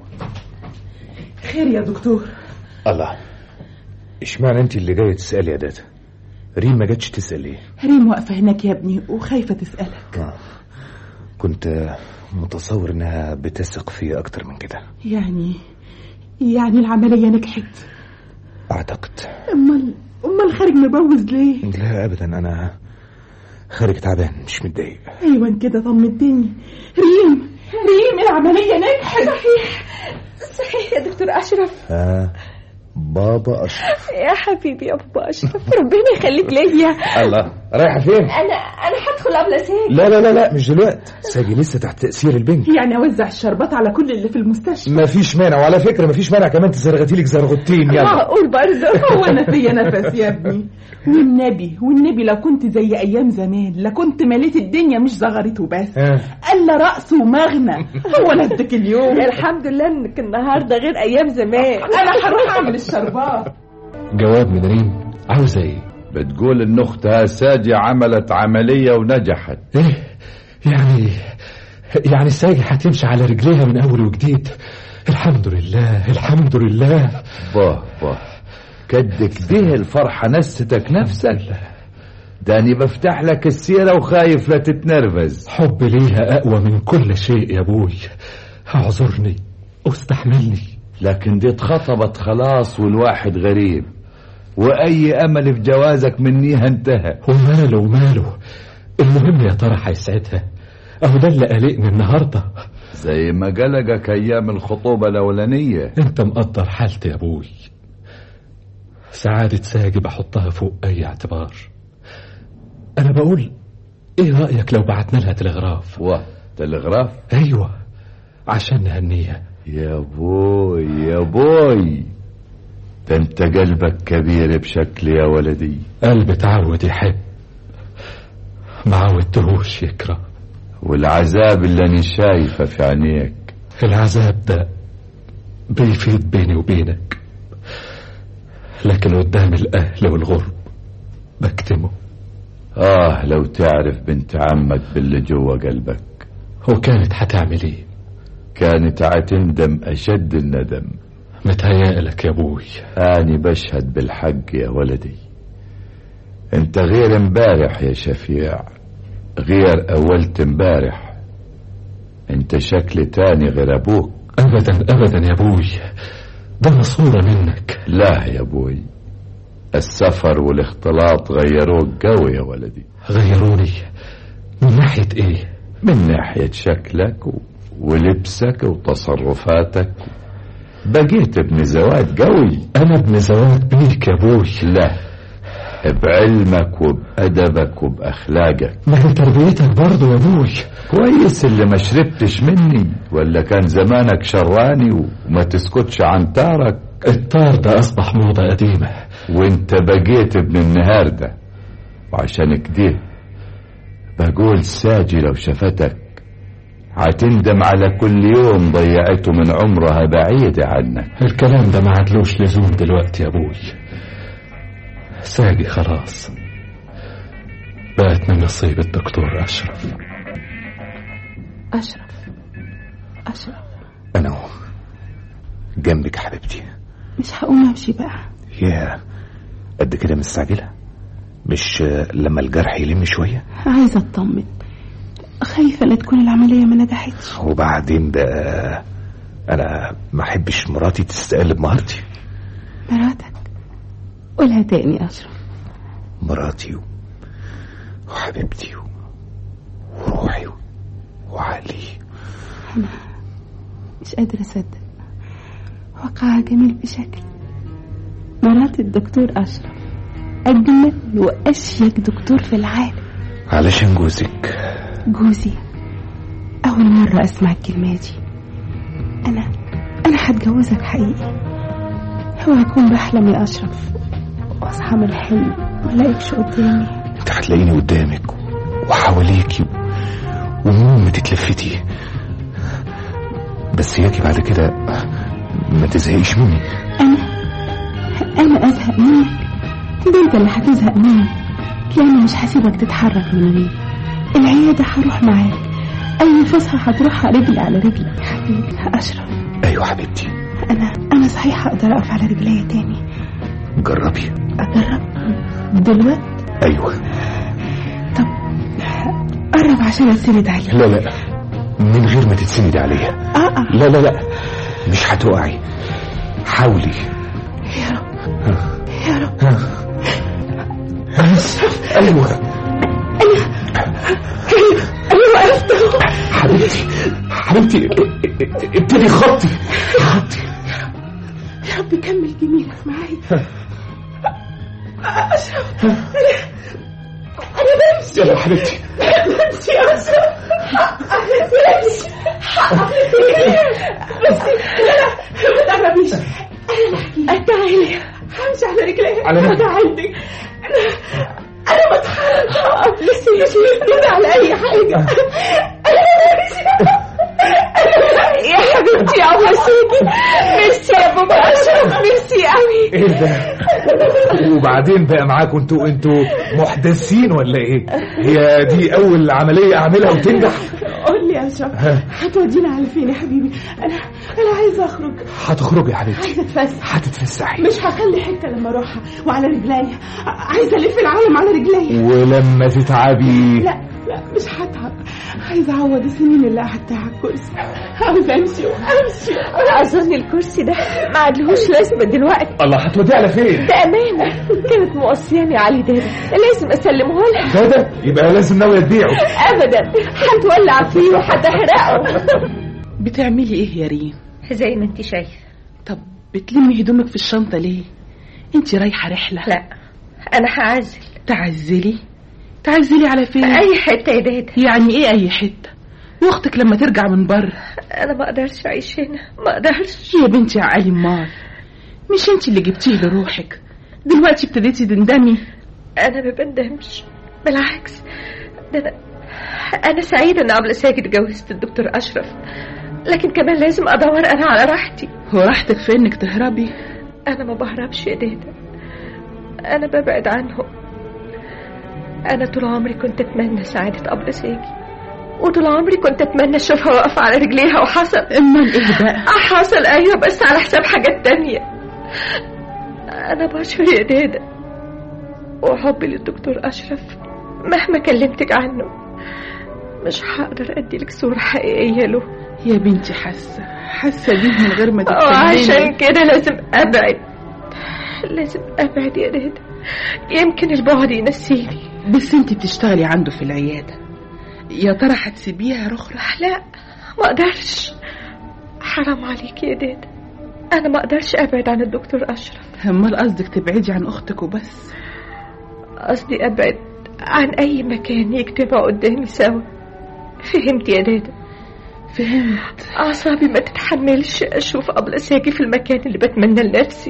خير يا دكتور الله اشمعنى انت اللي جايه تسالي يا دادا ريم ما جاتش تسال ليه ريم واقفه هناك يا ابني وخايفه تسالك آه. كنت متصور انها بتثق فيه اكتر من كده يعني يعني العمليه نجحت اعتقد امال امال خارج مبوز ليه لا ابدا انا خارج تعبان مش متضايق ايوه كده طمنتني ريم ريم العمليه نجحت صحيح صحيح يا دكتور اشرف آه. بابا اشرف يا حبيبي يا بابا اشرف ربنا يخليك ليا الله رايحه فين انا انا هدخل قبل ساجي لا لا لا لا مش دلوقتي ساجي لسه تحت تاثير البنج يعني اوزع الشربات على كل اللي في المستشفى مفيش مانع وعلى فكره مفيش مانع كمان تزرغتي لك زرغتين يلا معقول برضه هو انا فيا نفس يا ابني والنبي والنبي لو كنت زي ايام زمان لكنت مليت الدنيا مش زغرت وبس آه. الا رأس ومغنى هو نزلك اليوم الحمد لله انك النهارده غير ايام زمان انا هروح اعمل الشربات جواب من ريم عاوزة ايه بتقول ان اختها ساجي عملت عملية ونجحت ايه يعني يعني ساجي هتمشي على رجليها من اول وجديد الحمد لله الحمد لله باه باه كدك ده الفرحة نستك نفسك داني بفتح لك السيرة وخايف لا تتنرفز حب ليها اقوى من كل شيء يا ابوي اعذرني واستحملني لكن دي اتخطبت خلاص والواحد غريب واي امل في جوازك منيها انتهى وماله وماله المهم يا ترى هيسعدها اهو ده اللي قلقني النهارده زي ما قلقك ايام الخطوبة الاولانية انت مقدر حالتي يا ابوي سعادة ساجي بحطها فوق اي اعتبار انا بقول ايه رأيك لو بعتنا لها تلغراف واه تلغراف ايوه عشان نهنيها يا بوي يا بوي ده انت قلبك كبير بشكل يا ولدي قلبي اتعود يحب ما عودتهوش يكره والعذاب اللي انا شايفه في عينيك العذاب ده بيفيد بيني وبينك لكن قدام الأهل والغرب بكتمه اه لو تعرف بنت عمك باللي جوا قلبك وكانت هتعمل ايه كانت هتندم اشد الندم متهيألك يا ابوي اني بشهد بالحق يا ولدي انت غير امبارح يا شفيع غير اولت امبارح انت شكل تاني غير ابوك ابدا ابدا يا ابوي ده مصورة منك لا يا ابوي السفر والاختلاط غيروك قوي يا ولدي غيروني من ناحية ايه من ناحية شكلك و... ولبسك وتصرفاتك بقيت ابن زواج قوي انا ابن زواج بيك يا ابوي لا بعلمك وبأدبك وبأخلاقك ما هي تربيتك برضه يا ابوي كويس اللي ما شربتش مني ولا كان زمانك شراني وما تسكتش عن تارك الطار ده اصبح موضة قديمة وانت بقيت ابن النهاردة وعشان كده بقول ساجي لو شفتك هتندم على كل يوم ضيعته من عمرها بعيدة عنك الكلام ده ما عدلوش لزوم دلوقتي يا ابوي ساجي خلاص بقت من نصيب الدكتور اشرف أشرف أشرف انا اهو جنبك يا حبيبتي مش هقوم أمشي بقى يا قد كده مستعجلة مش آه، لما الجرح يلم شوية عايزة أطمن خايفة لا تكون العملية ما نجحتش وبعدين بقى انا ما احبش مراتي تستقل بمهارتي مراتك قولها تاني يا أشرف مراتي و... وحبيبتي و... وروحي و... وعقلي مش قادرة أصدق وقعها جميل بشكل مرات الدكتور أشرف أجمل وأشيك دكتور في العالم علشان جوزك جوزي أول مرة أسمع الكلمة دي أنا أنا هتجوزك حقيقي هو هكون بحلم يا أشرف وأصحى من الحلم ملاقيكش قدامي انت هتلاقيني قدامك وحواليكي ومهم ما تتلفتي بس ياكي بعد كده ما تزهقيش مني أنا أنا أزهق منك ده أنت اللي هتزهق مني لأني مش هسيبك تتحرك من غيري العيادة هروح معاك أي فسحة هتروحها رجل على رجلك حبيبي أشرف ايوه حبيبتي أنا أنا صحيح أقدر أقف على رجليا تاني جربي أجرب دلوقتي ايوه طب قرب عشان أتسند عليك لا لا من غير ما تتسندي عليا آه آه لا لا لا مش هتقعي حاولي يا رب يا رب ايوه أنا وقفت أهو. حبيبتي حبيبتي ابتدي خطي خطي يا رب كمل جميلك معايا أشرف أنا أنا بمشي يلا حبيبتي بمشي يا أشرف بمشي بس لا لا ما تقربيش أنا تعالي همشي على رجلي على مهلك. أنا عندك أنا أنا بتحرك بس مش مستنى على أي حاجة أنا بمشي يا حبيبتي يا أبو سيدي ميرسي يا بابا أشرف ميرسي قوي ايه ده وبعدين بقى معاكم انتوا انتوا محدثين ولا ايه هي دي اول عمليه اعملها وتنجح قول لي يا أشرف هتودينا على فين يا حبيبي أنا أنا عايزة أخرج هتخرجي يا حبيبتي عايزة أتفسح هتتفسحي مش هخلي حتة لما أروحها وعلى رجليا عايزة ألف العالم على رجليا ولما تتعبي لا لا مش هتعب عايزة أعوض السنين اللي قعدتها على الكرسي عاوزة أمشي وأمشي أظن الكرسي ده ما عادلهوش لازمة دلوقتي الله هتوديه على فين ده أمانة كانت موصياني علي دادا لازم أسلمه لها ده ده يبقى لازم ناويه تبيعه أبدا هتولع فيه وهتحرقه بتعملي ايه يا ريم زي ما انت شايفة طب بتلمي هدومك في الشنطة ليه انت رايحة رحلة لا أنا هعزل تعزلي تعزلي على فين أي حتة يا دادا يعني ايه اي حتة واختك لما ترجع من بره أنا ما أقدرش أعيش هنا ما أقدرش يا بنتي يا علي مال مش انت اللي جبتيه لروحك دلوقتي ابتديتي تندمي أنا ما بندمش بالعكس ده أنا أنا سعيدة إن قبل ساجد اتجوزت الدكتور أشرف لكن كمان لازم أدور أنا على راحتي هو راحتك في انك تهربي أنا ما بهربش يا دادا أنا ببعد عنهم أنا طول عمري كنت أتمنى سعادة قبل ساجي وطول عمري كنت أتمنى أشوفها واقفة على رجليها وحصل امال ايه بقى آه حصل أيوة بس على حساب حاجات تانية أنا بشر يا دادا وحبي للدكتور أشرف مهما كلمتك عنه مش هقدر أدي لك صورة حقيقية له يا بنتي حاسة حاسة بيه من غير ما وعشان تتكلمي كده لازم أبعد لازم أبعد يا دادا يمكن البعد ينسيني بس انت بتشتغلي عنده في العيادة يا ترى هتسيبيها رخرة لا ما أقدرش حرام عليك يا دادا أنا ما أقدرش أبعد عن الدكتور أشرف امال قصدك تبعدي عن اختك وبس قصدي أبعد عن أي مكان يجتمع قدامي سوا فهمت يا دادا فهمت أعصابي ما تتحملش أشوف أبلة ساجي في المكان اللي بتمنى لنفسي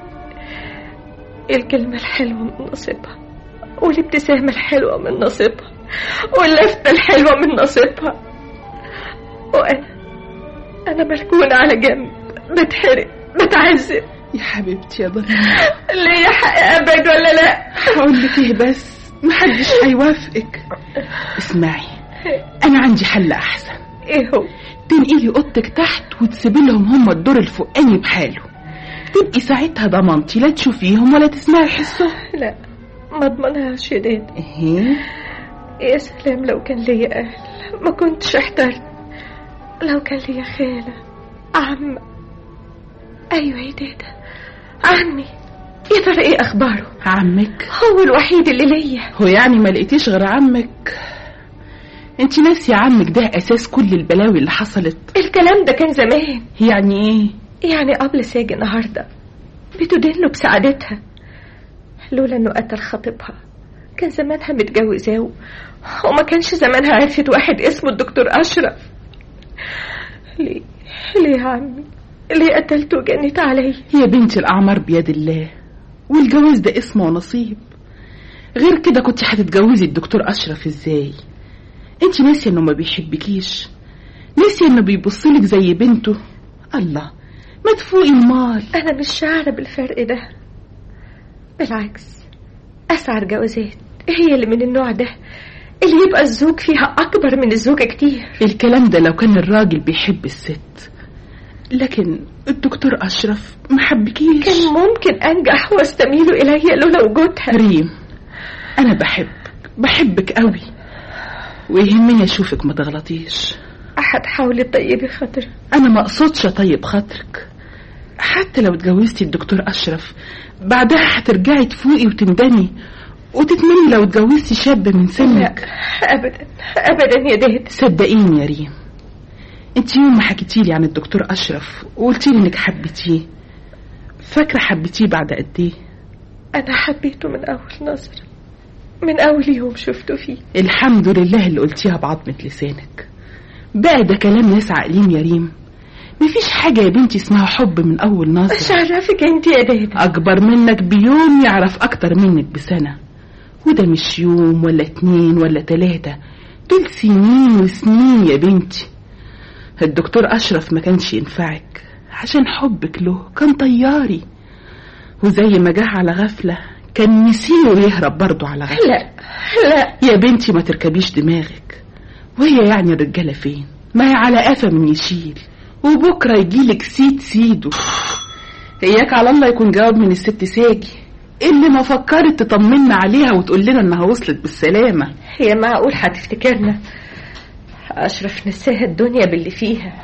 الكلمة الحلوة من نصيبها والابتسامة الحلوة من نصيبها واللفتة الحلوة من نصيبها وأنا أنا مركونة على جنب بتحرق بتعذب يا حبيبتي يا ضني ليا حق أبعد ولا لأ هقول لك ايه بس محدش هيوافقك اسمعي انا عندي حل احسن إيه هو تنقلي اوضتك تحت وتسيبي لهم هم الدور الفوقاني بحاله تبقي ساعتها ضمنتي لا تشوفيهم ولا تسمعي حسهم لا ما اضمنهاش يا دادا ايه يا سلام لو كان ليا أهل ما كنتش احترت لو كان ليا خالة عم ايوه يا دادا عمي يا ترى ايه اخباره عمك هو الوحيد اللي ليا هو يعني ما لقيتيش غير عمك انت ناسي عمك ده اساس كل البلاوي اللي حصلت الكلام ده كان زمان يعني ايه يعني قبل ساجي النهارده بتدله بسعادتها لولا انه قتل خطيبها كان زمانها متجوزاه وما كانش زمانها عرفت واحد اسمه الدكتور اشرف ليه ليه يا عمي ليه قتلته وجنيت علي يا بنتي الاعمار بيد الله والجواز ده اسمه ونصيب غير كده كنت هتتجوزي الدكتور اشرف ازاي انت ناسيه انه ما بيحبكيش ناسيه انه بيبصلك زي بنته الله ما تفوقي المال انا مش شاعره بالفرق ده بالعكس اسعر جوازات هي اللي من النوع ده اللي يبقى الزوج فيها اكبر من الزوجه كتير الكلام ده لو كان الراجل بيحب الست لكن الدكتور اشرف ما حبكيش كان ممكن انجح واستميل الي لولا وجودها ريم انا بحبك بحبك قوي ويهمني اشوفك ما تغلطيش احد حاولي طيبي خاطري انا ما اقصدش اطيب خاطرك حتى لو اتجوزتي الدكتور اشرف بعدها هترجعي تفوقي وتندمي وتتمني لو اتجوزتي شاب من سنك لا ابدا ابدا يا داد صدقيني يا ريم انت يوم ما حكيتي لي عن الدكتور اشرف وقلتي لي انك حبيتيه فاكره حبيتيه بعد قد ايه انا حبيته من اول نظره من اول يوم شفته فيه الحمد لله اللي قلتيها بعضمة لسانك بقى ده كلام ناس عاقلين يا ريم مفيش حاجة يا بنتي اسمها حب من أول مش نظرة عرفك انت يا داد أكبر منك بيوم يعرف أكتر منك بسنة وده مش يوم ولا اتنين ولا تلاتة دول سنين وسنين يا بنتي الدكتور أشرف ما كانش ينفعك عشان حبك له كان طياري وزي ما جه على غفلة كان مسيره يهرب برضه على غفلة لا لا يا بنتي ما تركبيش دماغك وهي يعني الرجالة فين ما هي على قفا من يشيل وبكرة يجيلك سيد سيده إياك على الله يكون جواب من الست ساجي اللي ما فكرت تطمنا عليها وتقول لنا انها وصلت بالسلامة هي معقول هتفتكرنا اشرف نساها الدنيا باللي فيها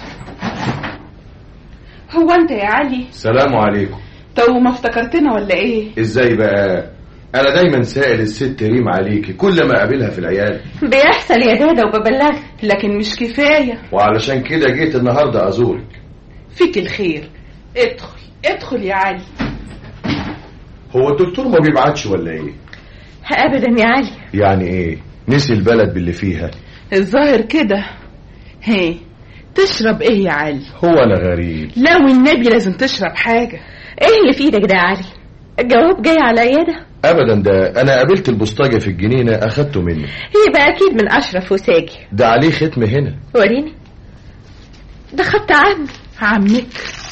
هو انت يا علي سلام عليكم تو ما افتكرتنا ولا ايه ازاي بقى انا دايما سائل الست ريم عليكي كل ما اقابلها في العيال بيحصل يا دادا وببلغ لكن مش كفاية وعلشان كده جيت النهارده ازورك فيك الخير ادخل ادخل يا علي هو الدكتور ما بيبعتش ولا ايه ابدا يا علي يعني ايه نسي البلد باللي فيها الظاهر كده هي تشرب ايه يا علي هو انا غريب لا والنبي لازم تشرب حاجة ايه اللي في ايدك ده يا علي الجواب جاي على عياده ابدا ده انا قابلت البوسطجي في الجنينه اخدته منه يبقى اكيد من اشرف وساجي ده عليه ختم هنا وريني ده خط عمي عمك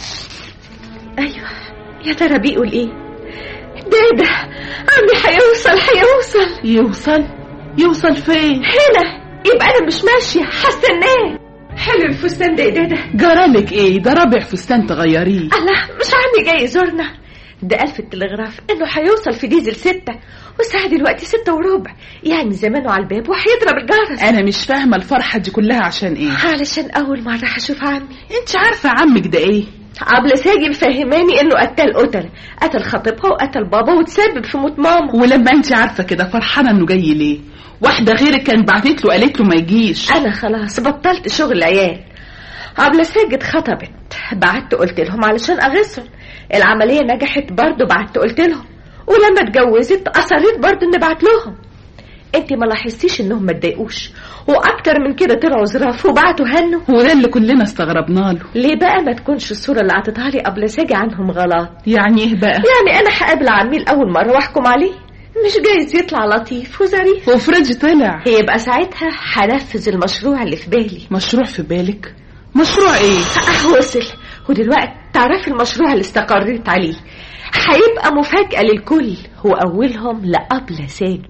ايوه يا ترى بيقول ايه ده ده عمي هيوصل هيوصل يوصل يوصل فين هنا يبقى انا مش ماشيه هستناه حلو الفستان ده ده ده جرالك ايه ده رابع فستان تغيريه الله مش عمي جاي يزورنا ده قال في التلغراف انه هيوصل في ديزل ستة والساعة دلوقتي ستة وربع يعني زمانه على الباب وهيضرب الجرس انا مش فاهمة الفرحة دي كلها عشان ايه علشان اول مرة هشوف عمي انت عارفة عمك ده ايه عبلة ساجي مفهماني انه قتل قتل قتل خطيبها وقتل بابا وتسبب في موت ماما ولما انت عارفة كده فرحانة انه جاي ليه واحدة غيرك كانت بعتت له قالت له ما يجيش انا خلاص بطلت شغل العيال عبلة ساجي اتخطبت بعت قلت لهم علشان اغسهم العملية نجحت برضه بعت قلت لهم ولما اتجوزت اصريت برضه اني بعت لهم انت ما لاحظتيش انهم ما اتضايقوش واكتر من كده طلعوا ظراف وبعتوا هنوا وده اللي كلنا استغربنا له ليه بقى ما تكونش الصورة اللي عطتها لي قبل ساجي عنهم غلط يعني ايه بقى يعني انا هقابل عمي لاول مرة واحكم عليه مش جايز يطلع لطيف وظريف وفريدج طلع يبقى ساعتها هنفذ المشروع اللي في بالي مشروع في بالك مشروع ايه اه وصل ودلوقتي تعرفي المشروع اللي استقريت عليه هيبقى مفاجأة للكل وأولهم لأبلة ساجي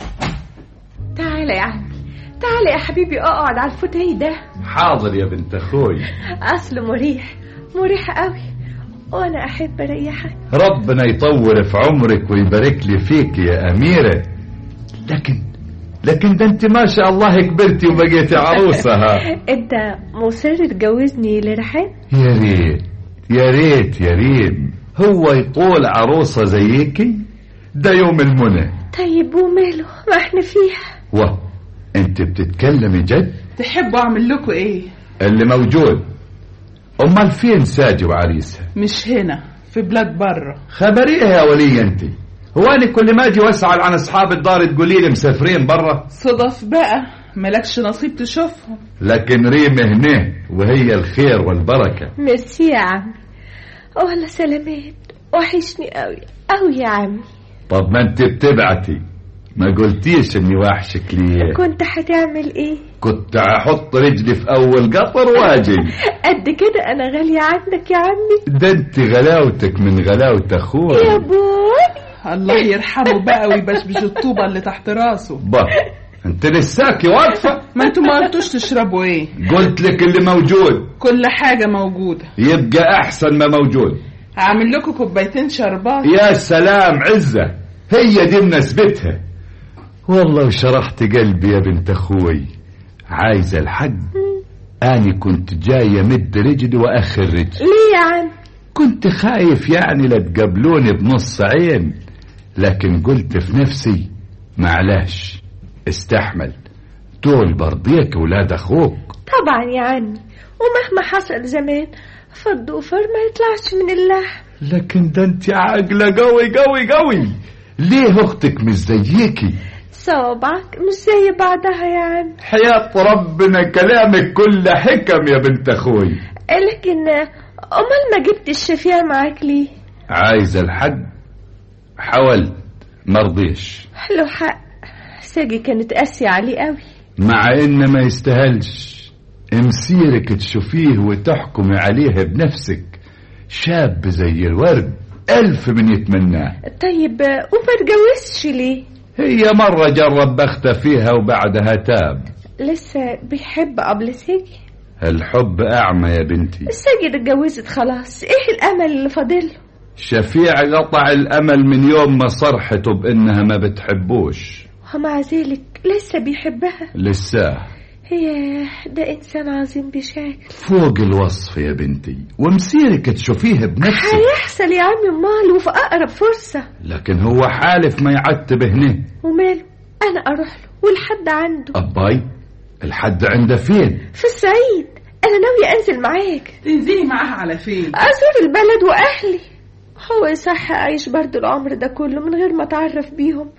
تعالى يا عمي تعالى يا حبيبي اقعد على الفوتيه ده حاضر يا بنت اخوي اصله مريح مريح قوي وانا احب اريحك ربنا يطور في عمرك ويبارك لي فيك يا أميرة لكن لكن ده انت ما شاء الله كبرتي وبقيتي عروسة ها انت مصر تجوزني لرحاب يا ريت يا ريت يا ريم هو يطول عروسة زيكي ده يوم المنى طيب وماله ما احنا فيها واه انت بتتكلمي جد تحبوا اعمل لكم ايه اللي موجود امال فين ساجي وعريسها مش هنا في بلاد بره خبريه يا ولي انت هو انا كل ما اجي واسال عن اصحاب الدار تقولي لي مسافرين برا صدف بقى ملكش نصيب تشوفهم لكن ريم هنا وهي الخير والبركه ميرسي يا عمي والله سلامات وحشني قوي قوي يا عمي طب ما انت بتبعتي ما قلتيش اني وحشك ليه كنت هتعمل ايه كنت احط رجلي في اول قطر واجي قد كده انا غالية عندك يا عمي ده انت غلاوتك من غلاوة اخوي يا بوي الله يرحمه بقى ويبشبش الطوبة اللي تحت راسه با انت لساكي واقفة ما انتوا ما قلتوش تشربوا ايه قلت لك اللي موجود كل حاجة موجودة يبقى احسن ما موجود هعمل لكم كوبايتين شربات يا سلام عزة هي دي مناسبتها والله وشرحت قلبي يا بنت اخوي عايزة الحق اني كنت جاي امد رجلي واخر رجلي ليه يا عم كنت خايف يعني لا تقابلوني بنص عين لكن قلت في نفسي معلاش استحمل دول برضيك ولاد اخوك طبعا يا عمي ومهما حصل زمان فالضوفر ما يطلعش من اللحم لكن ده انت عاقلة قوي قوي قوي ليه اختك مش زيكي صوابعك مش زي بعضها يا عم حياة ربنا كلامك كله حكم يا بنت اخوي لكن امال ما جبت الشفيع معاك ليه عايزة الحق حاولت مرضيش له حق ساجي كانت قاسية عليه قوي مع ان ما يستاهلش امسيرك تشوفيه وتحكمي عليه بنفسك شاب زي الورد ألف من يتمناه طيب وما تجوزش ليه هي مرة جرب بخته فيها وبعدها تاب لسه بيحب قبل ساجي الحب أعمى يا بنتي ساجي اتجوزت خلاص ايه الامل اللي فاضله شفيع قطع الأمل من يوم ما صرحته بإنها ما بتحبوش ومع ذلك لسه بيحبها لساه هي ده انسان عظيم بشكل فوق الوصف يا بنتي ومسيرك تشوفيه بنفسك هيحصل يا عمي امال وفي اقرب فرصة لكن هو حالف ما يعتب هنا وماله انا اروح له والحد عنده أباي الحد عنده فين في الصعيد انا ناوية انزل معاك تنزلي معاها على فين ازور البلد واهلي هو صح اعيش برضو العمر ده كله من غير ما اتعرف بيهم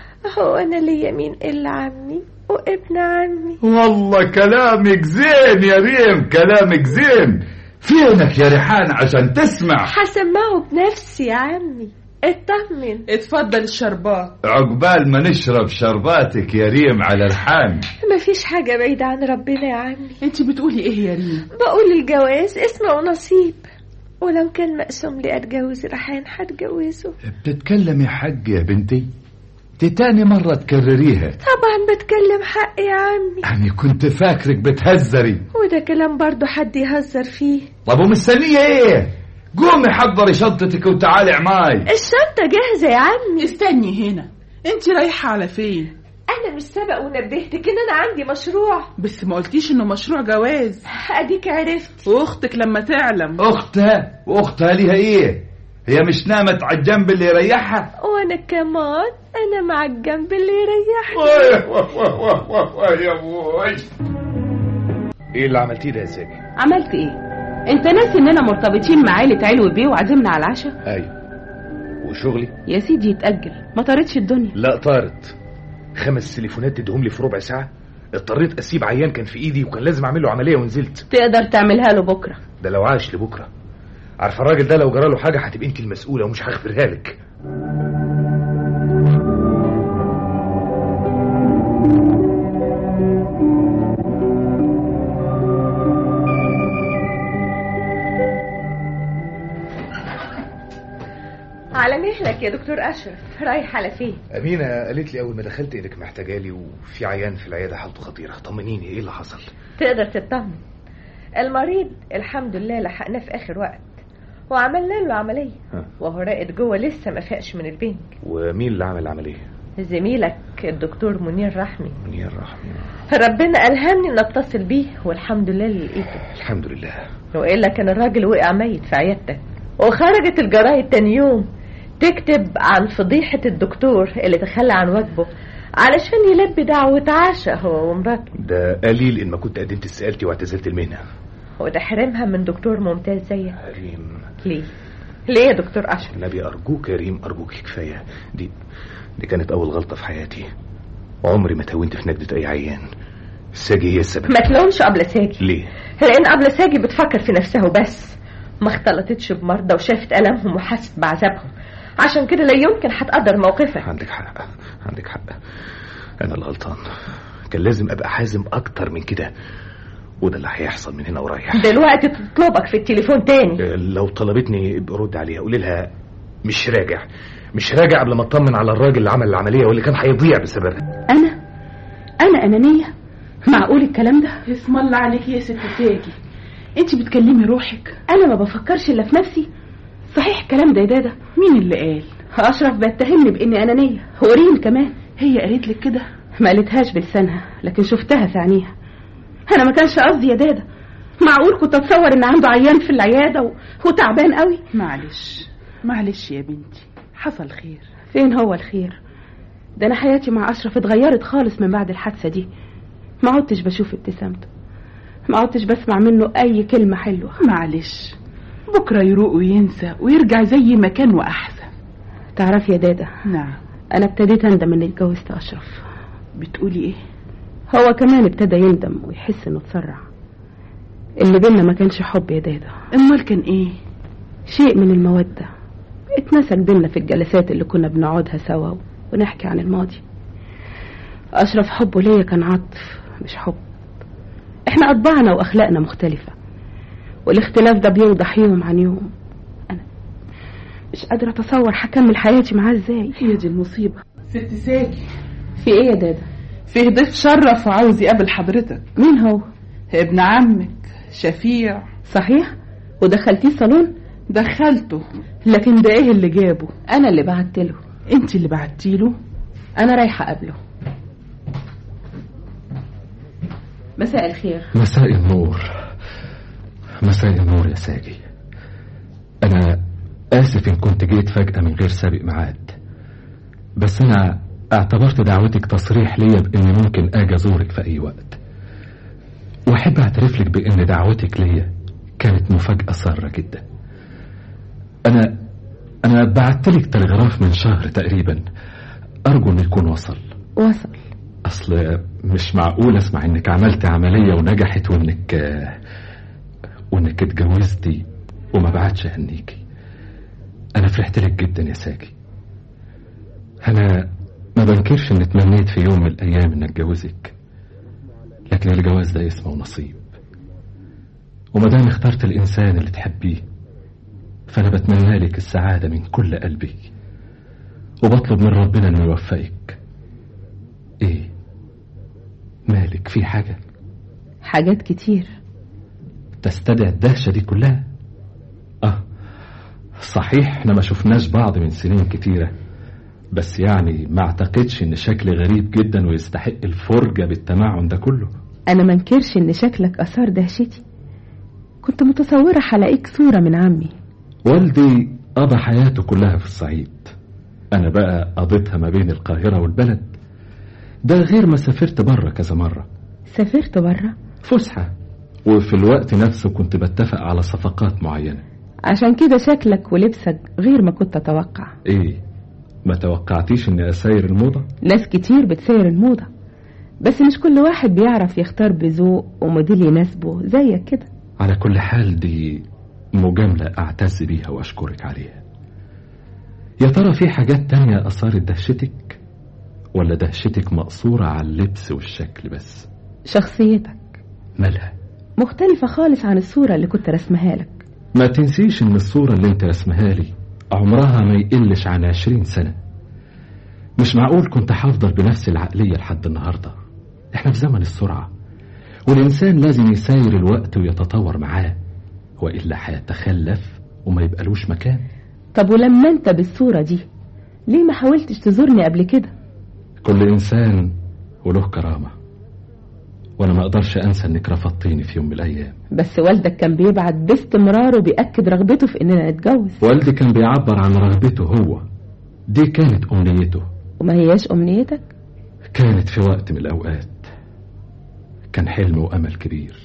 هو انا ليا مين الا عمي وابن عمي والله كلامك زين يا ريم كلامك زين فينك يا ريحان عشان تسمع هسمعه بنفسي يا عمي اطمن اتفضل الشربات عقبال ما نشرب شرباتك يا ريم على الحان مفيش حاجة بعيدة عن ربنا يا عمي انت بتقولي ايه يا ريم بقول الجواز اسمه ونصيب ولو كان مقسوم لي اتجوز ريحان هتجوزه بتتكلمي حق يا بنتي دي تاني مرة تكرريها طبعا بتكلم حق يا عمي أنا كنت فاكرك بتهزري وده كلام برضو حد يهزر فيه طب ومستنية ايه قومي حضري شنطتك وتعالي معاي الشنطة جاهزة يا عمي استني هنا انت رايحة على فين انا مش سبق ونبهتك ان انا عندي مشروع بس ما قلتيش انه مشروع جواز اديك عرفت واختك لما تعلم اختها واختها ليها ايه هي مش نامت على الجنب اللي يريحها وانا كمان انا مع الجنب اللي يريحني يا ابوي ايه اللي عملتيه ده يا ساجي عملت ايه انت ناسي اننا مرتبطين مع عيلة علو بيه وعزمنا على العشاء ايوه وشغلي يا سيدي يتأجل ما طارتش الدنيا لا طارت خمس تليفونات تديهم لي في ربع ساعه اضطريت اسيب عيان كان في ايدي وكان لازم اعمل له عمليه ونزلت تقدر تعملها له بكرة ده لو عاش لبكره عارفه الراجل ده لو جرى له حاجه هتبقى انت المسؤوله ومش هغفرها لك على مهلك يا دكتور اشرف رايح على فين امينه قالت لي اول ما دخلت انك محتاجه لي وفي عيان في العياده حالته خطيره طمنيني ايه اللي حصل تقدر تطمن المريض الحمد لله لحقناه في اخر وقت وعملنا له عمليه ها. وهو راقد جوه لسه ما فاقش من البنج ومين اللي عمل العمليه زميلك الدكتور منير رحمي منير رحمي ربنا ألهمني إن أتصل بيه والحمد لله اللي لقيته الحمد لله وإلا كان الراجل وقع ميت في عيادتك وخرجت الجرايد تاني يوم تكتب عن فضيحة الدكتور اللي تخلى عن واجبه علشان يلبي دعوة عشاء هو ومراته ده قليل ان ما كنت قدمت استقالتي واعتزلت المهنه وده حرمها من دكتور ممتاز زيك ريم ليه؟ ليه يا دكتور أشرف؟ النبي ارجوك يا ريم ارجوك كفايه دي دي كانت اول غلطه في حياتي عمري ما تهونت في نجدة اي عيان الساجي هي السبب ما تلومش قبل ساجي ليه لأن قبل ساجي بتفكر في نفسها وبس ما اختلطتش بمرضى وشافت ألمهم وحست بعذابهم عشان كده لا يمكن هتقدر موقفك عندك حق عندك حق انا الغلطان كان لازم ابقى حازم اكتر من كده وده اللي هيحصل من هنا ورايح دلوقتي تطلبك في التليفون تاني لو طلبتني برد عليها قولي لها مش راجع مش راجع قبل ما اطمن على الراجل اللي عمل العمليه واللي كان هيضيع بسببها انا انا انانيه معقول الكلام ده اسم الله عليك يا ست ساجي انت بتكلمي روحك انا ما بفكرش الا في نفسي صحيح الكلام ده يا دادا مين اللي قال اشرف بيتهمني باني انانيه وريم كمان هي قالت لك كده ما قالتهاش بلسانها لكن شفتها في عينيها انا ما كانش قصدي يا دادا معقول كنت اتصور ان عنده عيان في العياده و... وتعبان قوي معلش معلش يا بنتي حصل خير فين هو الخير ده انا حياتي مع اشرف اتغيرت خالص من بعد الحادثه دي ما عدتش بشوف ابتسامته ما عدتش بسمع منه اي كلمه حلوه معلش بكره يروق وينسى ويرجع زي ما كان واحسن تعرفي يا دادا نعم انا ابتديت اندم اني اتجوزت اشرف بتقولي ايه هو كمان ابتدى يندم ويحس انه اتسرع اللي بينا ما كانش حب يا دادا امال كان ايه شيء من المودة اتمسك بينا في الجلسات اللي كنا بنقعدها سوا ونحكي عن الماضي أشرف حبه ليا كان عطف مش حب احنا أطباعنا وأخلاقنا مختلفة والاختلاف ده بيوضح يوم عن يوم أنا مش قادرة أتصور هكمل حياتي معاه ازاي هي دي المصيبة ست ساجي في ايه يا دادا فيه ضيف شرف وعاوز يقابل حضرتك مين هو ابن عمك شفيع صحيح ودخلتيه الصالون دخلته لكن ده ايه اللي جابه انا اللي بعت له انت اللي بعتيله انا رايحه اقابله مساء الخير مساء النور مساء النور يا ساجي أنا آسف إن كنت جيت فجأة من غير سابق ميعاد بس أنا اعتبرت دعوتك تصريح ليا بإني ممكن أجي أزورك في أي وقت وأحب أعترف لك بإن دعوتك ليا كانت مفاجأة سارة جدا أنا أنا بعت لك تلغراف من شهر تقريبا أرجو إنه يكون وصل وصل أصل مش معقول أسمع إنك عملت عملية ونجحت وإنك وإنك اتجوزتي وما بعتش أهنيكي أنا فرحت لك جدا يا ساجي أنا ما بنكرش إن اتمنيت في يوم من الأيام إن أتجوزك لكن الجواز ده اسمه نصيب وما دام اخترت الإنسان اللي تحبيه فأنا بتمنى لك السعادة من كل قلبي وبطلب من ربنا إنه يوفقك إيه مالك في حاجة حاجات كتير تستدعي الدهشة دي كلها آه صحيح احنا ما شفناش بعض من سنين كتيرة بس يعني ما اعتقدش ان شكلي غريب جدا ويستحق الفرجة بالتمعن ده كله انا منكرش ان شكلك اثار دهشتي كنت متصورة هلاقيك صورة من عمي والدي قضى حياته كلها في الصعيد انا بقى قضيتها ما بين القاهرة والبلد ده غير ما سافرت بره كذا مرة سافرت بره فسحة وفي الوقت نفسه كنت بتفق على صفقات معينة عشان كده شكلك ولبسك غير ما كنت اتوقع ايه ما توقعتيش اني اساير الموضة ناس كتير بتسير الموضة بس مش كل واحد بيعرف يختار بذوق وموديل يناسبه زيك كده على كل حال دي مجاملة اعتز بيها واشكرك عليها يا ترى في حاجات تانية اثارت دهشتك ولا دهشتك مقصورة على اللبس والشكل بس شخصيتك مالها مختلفة خالص عن الصورة اللي كنت رسمها لك ما تنسيش ان الصورة اللي انت رسمها لي عمرها ما يقلش عن عشرين سنة مش معقول كنت هفضل بنفس العقلية لحد النهاردة احنا في زمن السرعة والإنسان لازم يساير الوقت ويتطور معاه وإلا هيتخلف وما يبقالوش مكان طب ولما انت بالصورة دي ليه ما حاولتش تزورني قبل كده كل إنسان وله كرامة وأنا ما أقدرش أنسى إنك رفضتيني في يوم من الأيام بس والدك كان بيبعت باستمرار وبيأكد رغبته في إننا نتجوز والدي كان بيعبر عن رغبته هو دي كانت أمنيته وما هياش أمنيتك كانت في وقت من الأوقات كان حلم وأمل كبير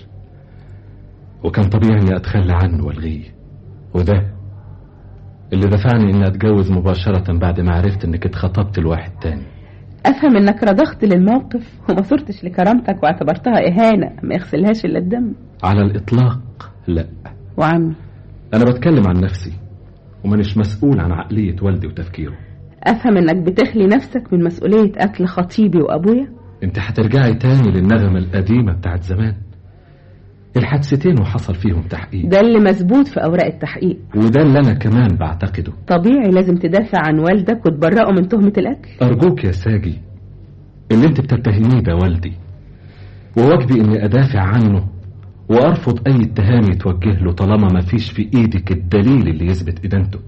وكان طبيعي إني أتخلى عنه وألغيه وده اللي دفعني إني أتجوز مباشرة بعد ما عرفت إنك اتخطبت لواحد تاني أفهم إنك رضخت للموقف وما صرتش لكرامتك واعتبرتها إهانة ما يغسلهاش إلا الدم على الإطلاق لا وعمي أنا بتكلم عن نفسي ومانيش مسؤول عن عقلية والدي وتفكيره أفهم إنك بتخلي نفسك من مسؤولية أكل خطيبي وأبويا انت هترجعي تاني للنغمة القديمة بتاعت زمان الحادثتين وحصل فيهم تحقيق ده اللي مثبوت في أوراق التحقيق وده اللي أنا كمان بعتقده طبيعي لازم تدافع عن والدك وتبرئه من تهمة الأكل أرجوك يا ساجي اللي انت بتتهميه ده والدي وواجبي اني أدافع عنه وأرفض أي اتهام يتوجه له طالما ما فيش في إيدك الدليل اللي يثبت إدانته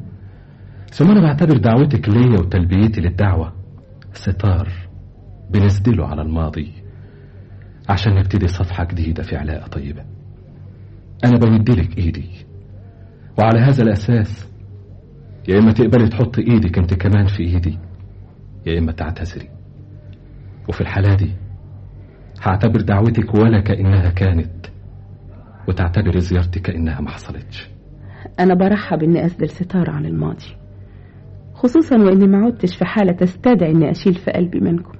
ثم أنا بعتبر دعوتك ليا وتلبيتي للدعوة ستار بنسدله على الماضي عشان نبتدي صفحة جديدة في علاقة طيبة أنا بمدلك إيدي وعلى هذا الأساس يا إما تقبلي تحط إيدك أنت كمان في إيدي يا إما تعتذري وفي الحالة دي هعتبر دعوتك ولا كأنها كانت وتعتبر زيارتي كأنها ما حصلتش أنا برحب إني أسدل ستار عن الماضي خصوصا وإني ما عدتش في حالة تستدعي إني أشيل في قلبي منكم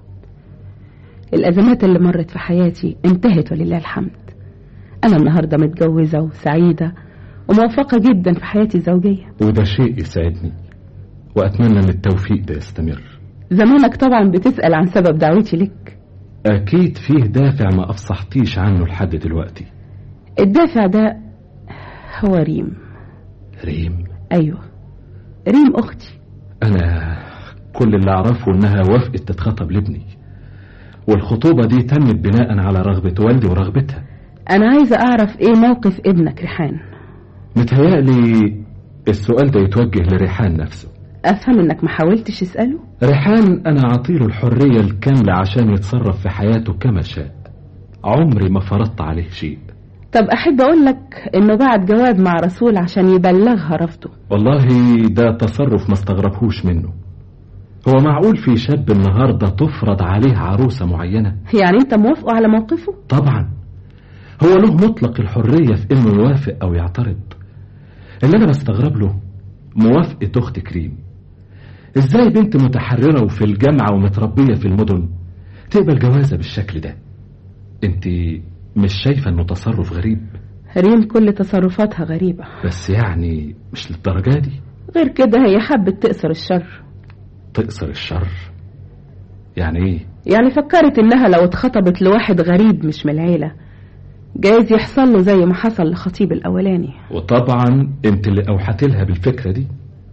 الأزمات اللي مرت في حياتي انتهت ولله الحمد أنا النهاردة متجوزة وسعيدة وموفقة جدا في حياتي الزوجية وده شيء يسعدني وأتمنى أن التوفيق ده يستمر زمانك طبعا بتسأل عن سبب دعوتي لك أكيد فيه دافع ما أفصحتيش عنه لحد دلوقتي الدافع ده هو ريم ريم أيوة ريم أختي أنا كل اللي أعرفه إنها وافقت تتخطب لابني والخطوبة دي تمت بناء على رغبة والدي ورغبتها أنا عايزة أعرف إيه موقف ابنك ريحان متهيألي السؤال ده يتوجه لريحان نفسه أفهم إنك ما حاولتش تسأله ريحان أنا أعطيله الحرية الكاملة عشان يتصرف في حياته كما شاء عمري ما فرضت عليه شيء طب أحب أقول لك إنه بعت جواب مع رسول عشان يبلغها رفضه والله ده تصرف ما استغربهوش منه هو معقول في شاب النهاردة تفرض عليه عروسة معينة يعني أنت موافقه على موقفه؟ طبعا هو له مطلق الحرية في إنه يوافق أو يعترض اللي أنا بستغرب له موافقة أخت كريم إزاي بنت متحررة وفي الجامعة ومتربية في المدن تقبل جوازة بالشكل ده أنت مش شايفة إنه تصرف غريب ريم كل تصرفاتها غريبة بس يعني مش للدرجة دي غير كده هي حبت تقصر الشر تقصر الشر يعني ايه يعني فكرت انها لو اتخطبت لواحد غريب مش من العيلة جايز يحصل له زي ما حصل لخطيب الاولاني وطبعا انت اللي اوحت لها بالفكرة دي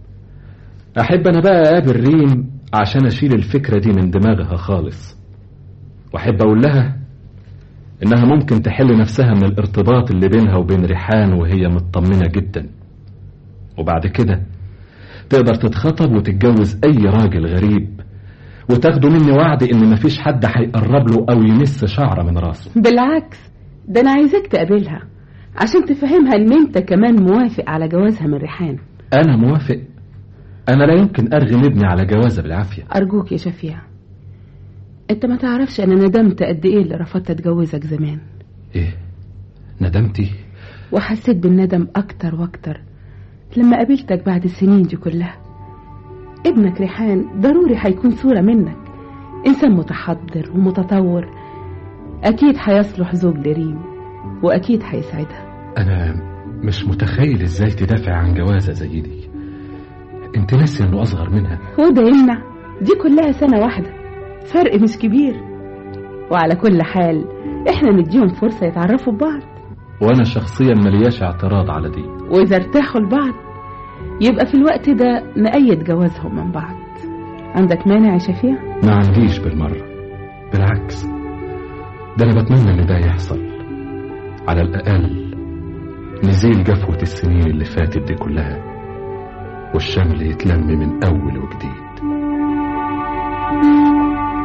احب انا بقى اقابل ريم عشان اشيل الفكرة دي من دماغها خالص واحب اقول لها انها ممكن تحل نفسها من الارتباط اللي بينها وبين ريحان وهي مطمنة جدا وبعد كده تقدر تتخطب وتتجوز اي راجل غريب وتاخدوا مني وعد ان مفيش حد هيقرب له او يمس شعره من راسه بالعكس ده انا عايزاك تقابلها عشان تفهمها ان انت كمان موافق على جوازها من ريحان انا موافق انا لا يمكن ارغم ابني على جوازه بالعافيه ارجوك يا شفيع انت ما تعرفش انا ندمت قد ايه اللي رفضت اتجوزك زمان ايه ندمتي وحسيت بالندم اكتر واكتر لما قابلتك بعد السنين دي كلها ابنك ريحان ضروري هيكون صورة منك إنسان متحضر ومتطور أكيد هيصلح زوج لريم وأكيد هيسعدها انا مش متخيل ازاي تدافع عن جوازه زي دي انت ناسي انه اصغر منها وده يمنع دي كلها سنة واحدة فرق مش كبير وعلى كل حال احنا نديهم فرصة يتعرفوا ببعض وانا شخصيا ملياش اعتراض على دي وإذا ارتاحوا لبعض يبقى في الوقت ده نأيد جوازهم من بعض عندك مانع يا شفيع؟ ما عنديش بالمره بالعكس ده انا بتمنى ان ده يحصل على الاقل نزيل جفوه السنين اللي فاتت دي كلها والشمل يتلم من اول وجديد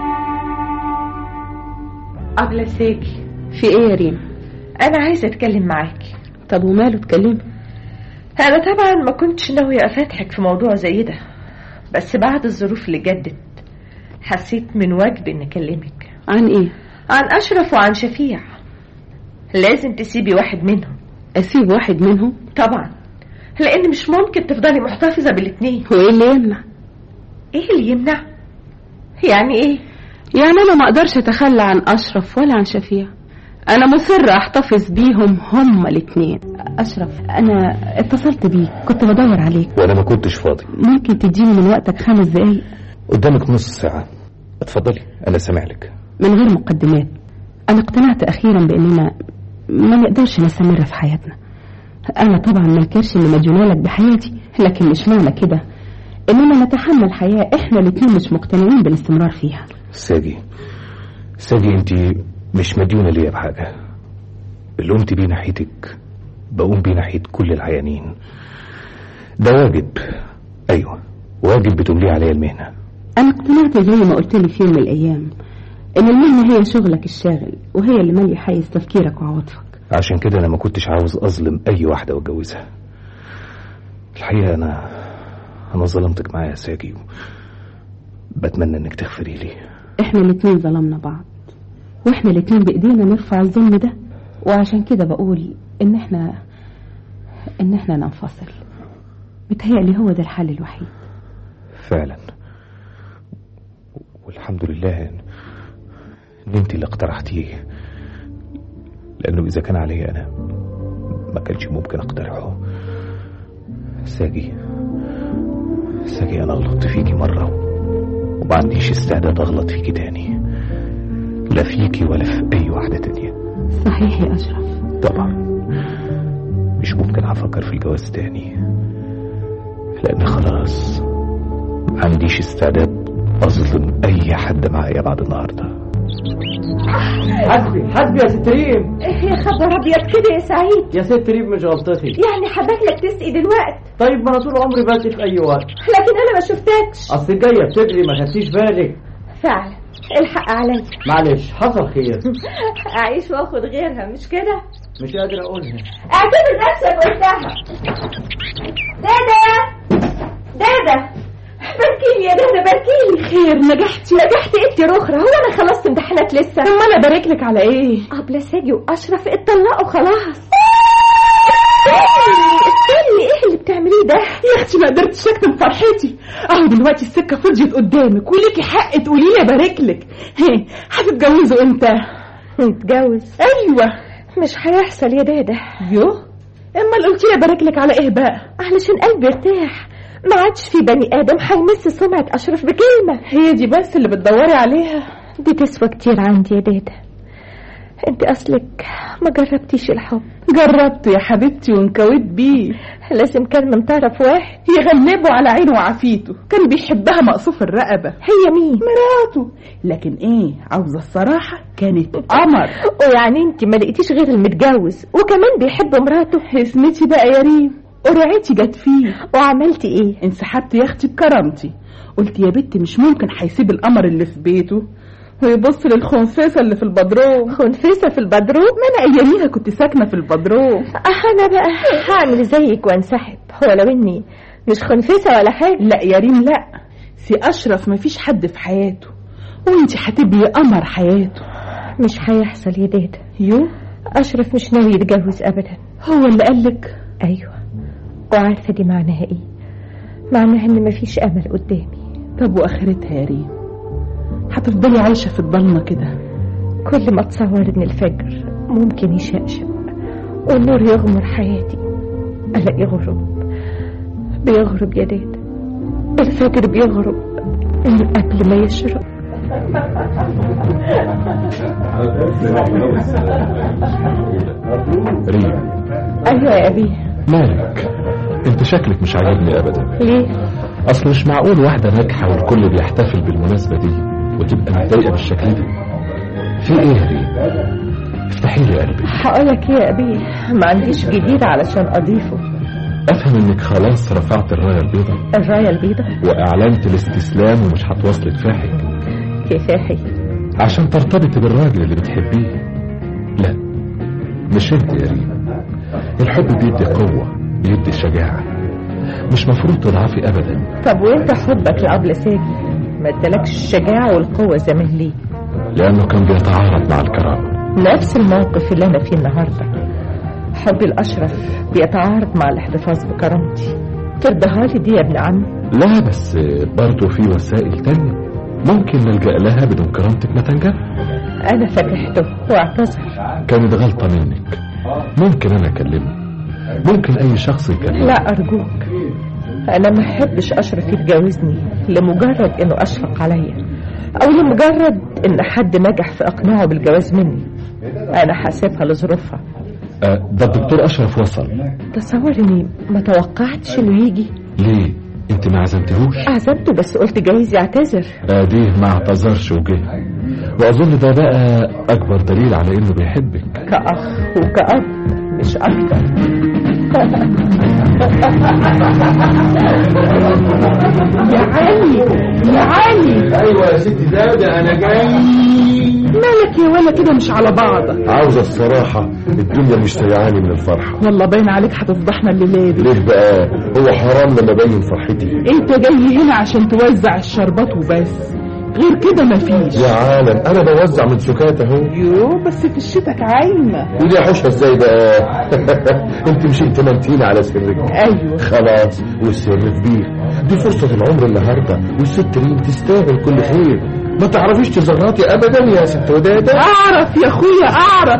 أبلة ساكي في ايه يا ريم أنا عايزة أتكلم معاكي طب وماله اتكلمي أنا طبعا ما كنتش ناوية أفتحك في موضوع زي ده بس بعد الظروف اللي جدت حسيت من واجبي إن أكلمك عن ايه عن أشرف وعن شفيع لازم تسيبي واحد منهم اسيب واحد منهم طبعا لأن مش ممكن تفضلي محتفظة بالاتنين وايه اللي يمنع إيه اللي يمنع؟ يعني إيه؟ يعني انا ما اقدرش اتخلى عن اشرف ولا عن شفيع انا مصرة احتفظ بيهم هما الاتنين اشرف انا اتصلت بيك كنت بدور عليك وانا ما كنتش فاضي ممكن تديني من وقتك خمس دقايق قدامك نص ساعة اتفضلي انا سامع لك من غير مقدمات انا اقتنعت اخيرا باننا ما نقدرش نستمر في حياتنا انا طبعا ما انكرش اني مديونه لك بحياتي لكن مش معنى كده اننا نتحمل حياه احنا الاتنين مش مقتنعين بالاستمرار فيها ساجي ساجي انت مش مديونة ليا بحاجة اللي قمت بيه ناحيتك بقوم بيه ناحية كل العيانين ده واجب ايوه واجب بتمليه عليا المهنة انا اقتنعت زي ما قلت لي في يوم من الايام ان المهنه هي شغلك الشاغل وهي اللي مالي حيز تفكيرك وعواطفك عشان كده انا ما كنتش عاوز اظلم اي واحدة واتجوزها الحقيقة انا انا ظلمتك معايا يا ساجي و... بتمنى انك تغفري لي احنا الاتنين ظلمنا بعض واحنا الاتنين بايدينا نرفع الظلم ده وعشان كده بقول ان احنا ان احنا ننفصل بتهيألي هو ده الحل الوحيد فعلا والحمد لله ان إن انت اللي اقترحتيه لانه اذا كان علي انا ما كانش ممكن اقترحه ساجي ساجي انا غلطت فيكي مره وما عنديش استعداد اغلط فيكي تاني لا فيكي ولا في اي واحده تانية صحيح يا اشرف طبعا مش ممكن هفكر في الجواز تاني لان خلاص ما عنديش استعداد اظلم اي حد معايا بعد النهارده حسبي حسبي يا ست ريم يا خبر أبيض كده يا سعيد يا ست ريم مش غلطتي يعني حبك لك تسقي دلوقتي طيب ما انا طول عمري باتي في اي وقت لكن أنا ما شفتكش اصل جايه بتجري ما خدتيش بالك فعلا الحق عليا معلش حصل خير أعيش وآخد غيرها مش كده مش قادر اقولها اعتبر نفسك قلتها دادا دادا باركيلي يا دادا باركيلي خير نجحتي نجحت انت يا رخرة هو انا خلصت امتحانات لسه طب ما انا بارك لك على ايه قبل ساجي واشرف اتطلقوا خلاص استني ايه اللي بتعمليه ده يا اختي ما قدرتش اكتم فرحتي اهو دلوقتي السكه فضيت قدامك وليكي حق تقولي لي ابارك لك هي هتتجوزوا امتى نتجوز ايوه مش هيحصل يا دادا يو اما اللي قلت لي ابارك لك على ايه بقى علشان قلبي ارتاح ما عادش في بني ادم هيمس سمعة اشرف بكلمة هي دي بس اللي بتدوري عليها دي تسوى كتير عندي يا دادا انت اصلك ما جربتيش الحب جربت يا حبيبتي وانكويت بيه لازم كان من طرف واحد يغلبه على عينه وعافيته كان بيحبها مقصوف الرقبة هي مين مراته لكن ايه عاوزة الصراحة كانت قمر ويعني انت ما لقيتيش غير المتجوز وكمان بيحب مراته اسمتي بقى يا ريم قرعتي جت فيه وعملتي ايه انسحبت يا اختي بكرامتي قلت يا بنت مش ممكن هيسيب القمر اللي في بيته ويبص للخنفسة اللي في البدروم خنفسة في البدروم ما انا اياميها كنت ساكنة في البدروم اه انا بقى هعمل زيك وانسحب هو لو اني مش خنفسة ولا حاجة لا يا ريم لا سي اشرف مفيش حد في حياته وانت هتبقي قمر حياته مش هيحصل يا دادا يو اشرف مش ناوي يتجوز ابدا هو اللي قالك ايوه وعارفة دي معناها ايه معناها ان مفيش امل قدامي طب واخرتها يا ريم هتفضلي عايشة في الضلمة كده كل ما اتصور ان الفجر ممكن يشقشق والنور يغمر حياتي الاقي غروب بيغرب يا دادا الفجر بيغرب من قبل ما يشرق ريم ايوه يا ابي مالك انت شكلك مش عاجبني ابدا ليه اصل مش معقول واحده ناجحه والكل بيحتفل بالمناسبه دي وتبقى متضايقه بالشكل ده في ايه يا ريم افتحي لي قلبي هقولك ايه يا ابي ما عنديش جديد علشان اضيفه افهم انك خلاص رفعت الرايه البيضاء الرايه البيضاء واعلنت الاستسلام ومش هتواصلي كفاحك كفاحي عشان ترتبطي بالراجل اللي بتحبيه لا مش انت يا ريم الحب بيدي قوة بيدي شجاعة مش مفروض تضعفي ابدا طب وانت حبك لأبل ساجي ما ادالكش الشجاعة والقوة زمان ليه لانه كان بيتعارض مع الكرامة نفس الموقف اللي انا فيه النهارده حبي الاشرف بيتعارض مع الاحتفاظ بكرامتي ترضاها لي دي يا ابن عمي لا بس برضه في وسائل تانية ممكن نلجأ لها بدون كرامتك ما تنجح انا فكحته واعتذر كانت غلطة منك ممكن انا اكلمه ممكن اي شخص يكلمه لا ارجوك انا ما احبش اشرف يتجوزني لمجرد انه اشفق عليا او لمجرد ان حد نجح في اقناعه بالجواز مني انا حاسبها لظروفها آه، ده الدكتور اشرف وصل تصور اني ما توقعتش انه يجي ليه انت ما عزمتهوش عزمته بس قلت جايز يعتذر اديه ما اعتذرش وجه واظن ده بقى اكبر دليل على انه بيحبك كأخ وكأب مش أكتر يا علي يا علي ايوه يا ستي ده ده انا جاي مالك يا ولا كده مش على بعض عاوزه الصراحه الدنيا مش سيعاني من الفرحه والله باين عليك هتفضحنا الليله دي ليه بقى هو حرام لما ابين فرحتي انت جاي هنا عشان توزع الشربات وبس غير كده مفيش يا عالم انا بوزع من سكات اهو يو بس في الشتك عايمه ودي احوشها ازاي بقى انت مش ائتمنتيني على سرك ايوه خلاص والسر كبير دي فرصة العمر النهاردة والست ريم تستاهل كل خير ما تعرفيش تزغرطي ابدا يا ست ودادة اعرف يا اخويا اعرف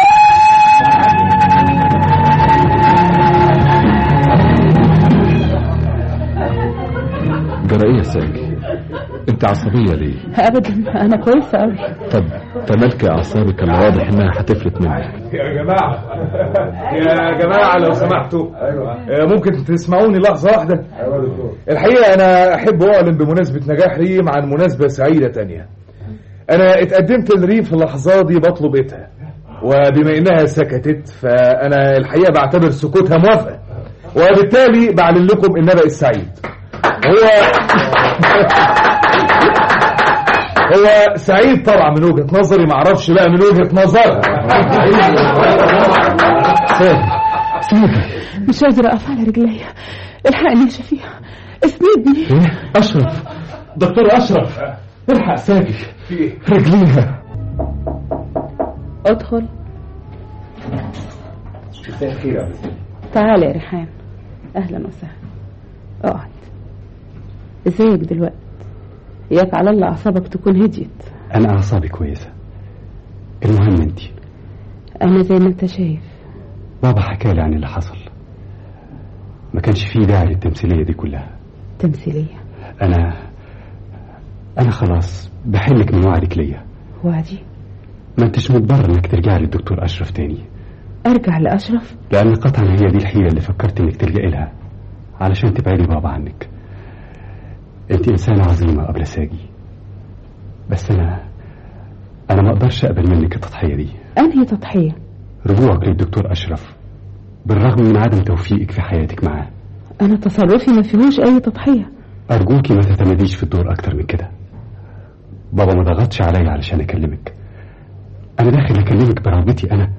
جرى ايه يا ساجي انت عصبية ليه ابدا انا كويسه قوي طب تملكي اعصابك اللي واضح انها هتفلت منك يا جماعة يا جماعة لو سمحتوا آه، ممكن تسمعوني لحظة واحدة الحقيقة أنا أحب أعلن بمناسبة نجاح ريم عن مناسبة سعيدة تانية أنا اتقدمت لريم في اللحظة دي بطلب إيدها وبما إنها سكتت فأنا الحقيقة بعتبر سكوتها موافقة وبالتالي بعلن لكم النبأ السعيد هو هو سعيد طبعا من وجهة نظري معرفش بقى من وجهة نظرها ساجي ساجي مش قادره اقف على رجليا الحقني يا شفيع اسندني ايه اشرف دكتور اشرف الحق ساجي رجليها ادخل تعال يا ريحان اهلا وسهلا اقعد ازيك دلوقتي اياك على الله اعصابك تكون هديت انا اعصابي كويسه المهم انت انا زي ما انت شايف بابا حكى لي عن اللي حصل ما كانش فيه داعي للتمثيليه دي كلها تمثيليه انا انا خلاص بحلك من وعدك ليا وعدي ما انتش مجبر انك ترجع للدكتور اشرف تاني ارجع لاشرف لان قطعا هي دي الحيله اللي فكرت انك تلجئي لها علشان تبعدي بابا عنك انت انسانه عظيمه قبل ساجي بس انا انا ما اقدرش اقبل منك التضحيه دي انهي تضحيه رجوعك للدكتور اشرف بالرغم من عدم توفيقك في حياتك معاه انا تصرفي ما فيهوش اي تضحيه ارجوكي ما تعتمديش في الدور اكتر من كده بابا ما ضغطش عليا علشان اكلمك انا داخل اكلمك برغبتي انا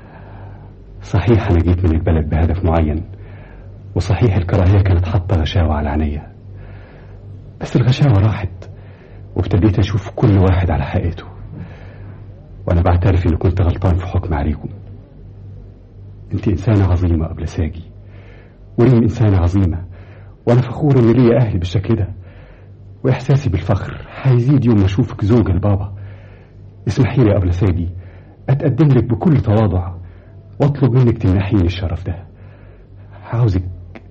صحيح انا جيت من البلد بهدف معين وصحيح الكراهيه كانت حاطه غشاوه على عينيا بس الغشاوه راحت وابتديت اشوف كل واحد على حقيقته وانا بعترف اني كنت غلطان في حكم عليكم انت انسانه عظيمه قبل ساجي وريم انسانه عظيمه وانا فخور ان ليا اهلي بالشكل ده واحساسي بالفخر هيزيد يوم ما اشوفك زوجة لبابا اسمحي لي قبل ساجي اتقدم لك بكل تواضع واطلب منك تمنحيني الشرف ده عاوزك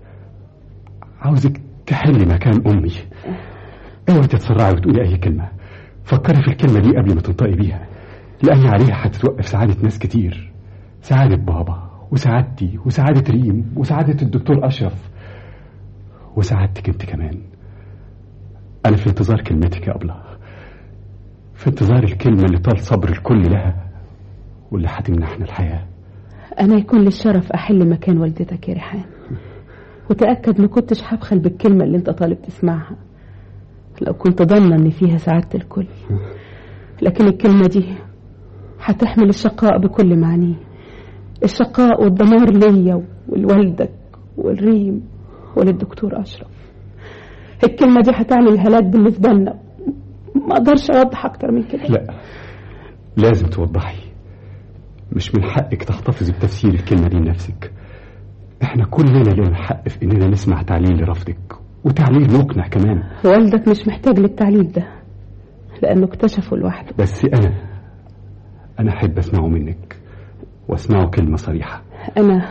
عاوزك تحلي مكان امي اوعي تتسرعي وتقولي اي كلمه فكري في الكلمه دي قبل ما تنطقي بيها لان عليها هتتوقف سعاده ناس كتير سعاده بابا وسعادتي وسعاده ريم وسعاده الدكتور اشرف وسعادتك انت كمان انا في انتظار كلمتك يا ابله في انتظار الكلمه اللي طال صبر الكل لها واللي هتمنحنا الحياه انا يكون لي الشرف احل مكان والدتك يا ريحان وتاكد ما كنتش هبخل بالكلمه اللي انت طالب تسمعها لو كنت ضامنه ان فيها سعاده الكل لكن الكلمة دي هتحمل الشقاء بكل معانيه الشقاء والدمار ليا ولوالدك والريم وللدكتور أشرف الكلمة دي هتعمل الهلاك بالنسبة لنا ما أقدرش أوضح أكتر من كده لا لازم توضحي مش من حقك تحتفظي بتفسير الكلمة دي لنفسك احنا كلنا لنا حق في اننا نسمع تعليل لرفضك وتعليل مقنع كمان والدك مش محتاج للتعليل ده لأنه اكتشفه لوحده بس انا انا احب اسمعه منك واسمعه كلمة صريحة أنا